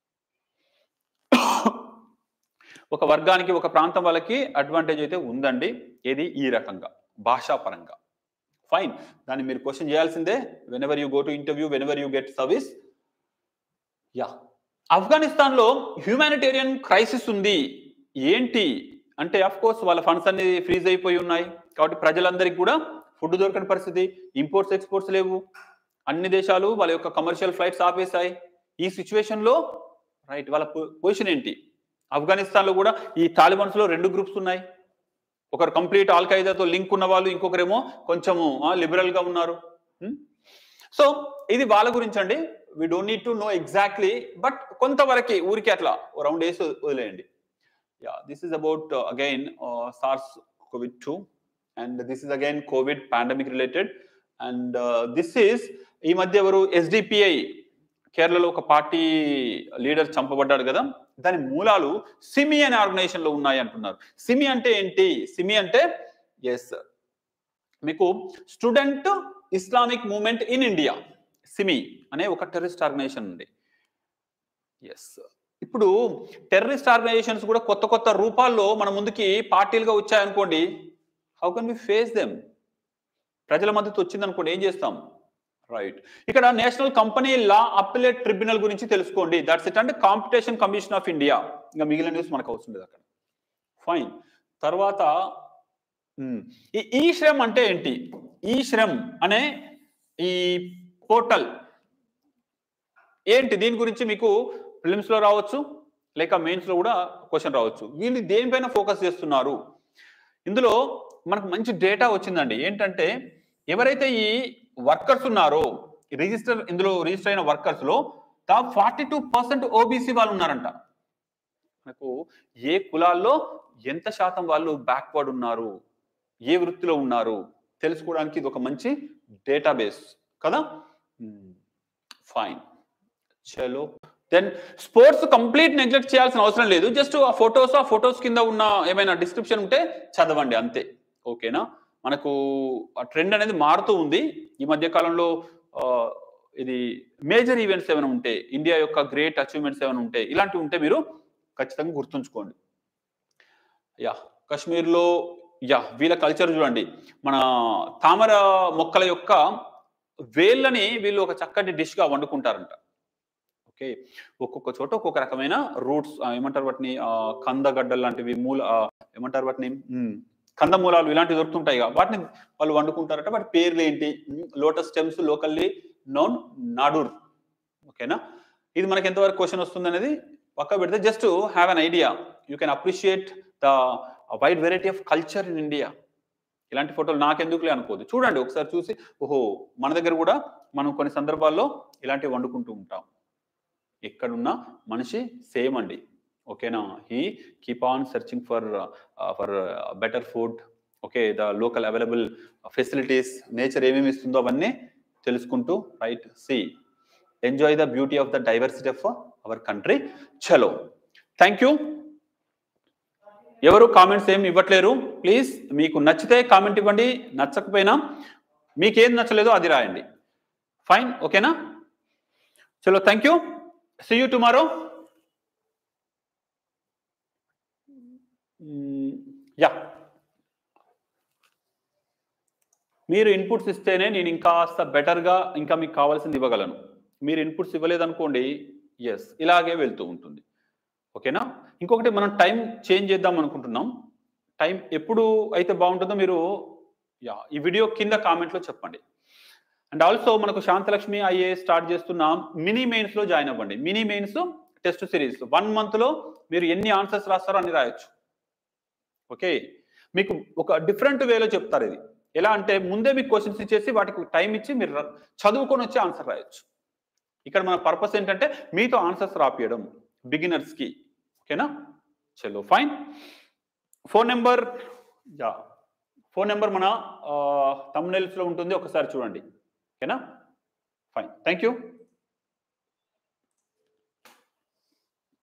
ఒక వర్గానికి ఒక ప్రాంతం వాళ్ళకి అడ్వాంటేజ్ అయితే ఉందండి ఏది ఈ రకంగా భాషాపరంగా ఫైన్ దాన్ని మీరు క్వశ్చన్ చేయాల్సిందే whenever you go to interview whenever you get service yeah ఆఫ్ఘనిస్తాన్లో హ్యూమానిటేరియన్ క్రైసిస్ ఉంది ఏంటి అంటే అఫ్ కోర్స్ వాళ్ళ ఫండ్స్ అన్ని ఫ్రీజ్ అయిపోయి ఉన్నాయి కాబట్టి ప్రజలందరికీ కూడా ఫుడ్ దొరకని పరిస్థితి ఇంపోర్ట్స్ ఎక్స్పోర్ట్స్ లేవు అన్ని దేశాలు వాళ్ళ యొక్క కమర్షియల్ ఫ్లైట్స్ ఆపేశాయి ఈ సిచ్యువేషన్ లో రైట్ వాళ్ళ పొజిషన్ ఏంటి ఆఫ్ఘనిస్తాన్ లో కూడా ఈ తాలిబాన్స్ లో రెండు గ్రూప్స్ ఉన్నాయి ఒకరు కంప్లీట్ ఆల్ ఖైదాతో లింక్ ఉన్న వాళ్ళు ఇంకొకరేమో కొంచెము లిబరల్ గా ఉన్నారు సో ఇది వాళ్ళ గురించి అండి we don't need to know exactly but కొంతవరకు ఊరికి అట్లా రౌండ్ వేసి వదిలేయండి yeah this is about again SARS covid two and this is again covid pandemic related and this is ఈ మధ్య ఎవరు ఎస్డిపిఐ కేరళలో ఒక పార్టీ లీడర్ చంపబడ్డాడు కదా దాని మూలాలు సిమి అనే ఆర్గనైజేషన్ లో ఉన్నాయి అంటున్నారు సిమి అంటే ఏంటి సిమి అంటే ఎస్ మీకు student Islamic movement in India SIMI అనే ఒక టెర్రరిస్ట్ ఆర్గనైజేషన్ ఉంది ఎస్ ఇప్పుడు టెర్రరిస్ట్ ఆర్గనైజేషన్స్ కూడా కొత్త కొత్త రూపాల్లో మన ముందుకి పార్టీలుగా వచ్చాయనుకోండి how can we face them ప్రజల మద్దతు వచ్చింది అనుకోండి ఏం చేస్తాం రైట్ ఇక్కడ national company law appellate tribunal గురించి తెలుసుకోండి దట్స్ ఇట్ అంటే కాంపిటీషన్ కమిషన్ ఆఫ్ ఇండియా ఇంకా మిగిలిన న్యూస్ మనకు అవసరం లేదు అక్కడ ఫైన్ తర్వాత ఉమ్, ఈ ఈ శ్రమ్ అంటే ఏంటి ఈ శ్రమ్ అనే ఈ పోర్టల్ ఏంటి దీని గురించి మీకు ఫిలిమ్స్ లో రావచ్చు లేక మెయిన్స్ లో కూడా క్వశ్చన్ రావచ్చు వీళ్ళు దేనిపైన ఫోకస్ చేస్తున్నారు ఇందులో మనకు మంచి డేటా వచ్చిందండి ఏంటంటే ఎవరైతే ఈ వర్కర్స్ ఉన్నారో రిజిస్టర్ ఇందులో రిజిస్టర్ అయిన వర్కర్స్ లో top forty two percent OBC వాళ్ళు ఉన్నారంట మనకు ఏ కులాల్లో ఎంత శాతం వాళ్ళు బ్యాక్వర్డ్ ఉన్నారు ఏ వృత్తిలో ఉన్నారు తెలుసుకోవడానికి ఇది ఒక మంచి డేటాబేస్ కదా ఫైన్ చలో దెన్ స్పోర్ట్స్ కంప్లీట్ నెగ్లెక్ట్ చేయాల్సిన అవసరం లేదు జస్ట్ ఆ ఫొటోస్ ఆ ఫొటోస్ కింద ఉన్న ఏమైనా డిస్క్రిప్షన్ ఉంటే చదవండి అంతే ఓకేనా మనకు ఆ ట్రెండ్ అనేది మారుతూ ఉంది ఈ మధ్య కాలంలో ఆ, ఇది మేజర్ ఈవెంట్స్ ఏమైనా ఉంటే ఇండియా యొక్క గ్రేట్ అచీవ్మెంట్స్ ఏమైనా ఉంటే ఇలాంటివి ఉంటే మీరు ఖచ్చితంగా గుర్తుంచుకోండి యా కాశ్మీర్లో యా వీళ్ళ కల్చర్ చూడండి మన తామర మొక్కల యొక్క వేళ్ళని వీళ్ళు ఒక చక్కటి డిష్గా వండుకుంటారంట ఓకే ఒక్కొక్క చోట ఒక్కొక్క రకమైన రూట్స్ ఏమంటారు వాటిని ఆ, కందగడ్డలు లాంటివి మూల ఆ, ఏమంటారు వాటిని మ్, కందమూలాలు ఇలాంటివి దొరుకుతుంటాయి కదా, వాటిని వాళ్ళు వండుకుంటారట వాటి పేర్లు ఏంటి lotus stems locally known nadru ఓకేనా ఇది మనకి ఎంతవరకు క్వశ్చన్ వస్తుంది అనేది పక్క పెడితే just have an idea you can appreciate the wide variety of culture in India ఇలాంటి ఫోటోలు నాకెందుకులే అనుకోదు చూడండి ఒకసారి చూసి ఓహో మన దగ్గర కూడా మనం కొన్ని సందర్భాల్లో ఇలాంటివి వండుకుంటూ ఉంటాం ఎక్కడున్నా మనిషి సేమ్ అండి ఓకేనా he keep on searching for for better food okay the local available facilities nature ఏమేమి ఇస్తుందో అవన్నీ తెలుసుకుంటూ right see enjoy the beauty of the diversity of our country చలో థ్యాంక్ యూ ఎవరు కామెంట్స్ ఏమి ఇవ్వట్లేరు ప్లీజ్ మీకు నచ్చితే కామెంట్ ఇవ్వండి నచ్చకపోయినా మీకు ఏది నచ్చలేదో అది రాయండి ఫైన్ ఓకేనా చలో thank you see you tomorrow yeah మీరు ఇన్పుట్స్ ఇస్తేనే నేను ఇంకాస్త బెటర్గా ఇంకా మీకు కావాల్సింది ఇవ్వగలను మీరు ఇన్పుట్స్ ఇవ్వలేదనుకోండి ఎస్ ఇలాగే వెళ్తూ ఉంటుంది ఓకేనా ఇంకొకటి మనం టైం చేంజ్ చేద్దాం అనుకుంటున్నాం టైం ఎప్పుడు అయితే బాగుంటుందో మీరు యా ఈ వీడియో కింద కామెంట్లో చెప్పండి అండ్ ఆల్సో మనకు శాంతలక్ష్మి ఐఏ స్టార్ట్ చేస్తున్నాం మినీ మెయిన్స్ లో జాయిన్ అవ్వండి mini mains test series one month లో మీరు ఎన్ని ఆన్సర్స్ రాస్తారో అన్ని రాయొచ్చు ఓకే మీకు ఒక డిఫరెంట్ వేలో చెప్తారు ఇది ఎలా అంటే ముందే మీకు క్వశ్చన్స్ ఇచ్చేసి వాటికి టైం ఇచ్చి మీరు ర- చదువుకొని వచ్చి ఆన్సర్ రాయొచ్చు ఇక్కడ మన పర్పస్ ఏంటంటే మీతో ఆన్సర్స్ రాపియడం బిగినర్స్ కి ఓకేనా చలో fine phone number yeah phone number మన తమ్నెల్స్ లో ఉంటుంది ఒకసారి చూడండి ఓకేనా ఫైన్ థ్యాంక్ యూ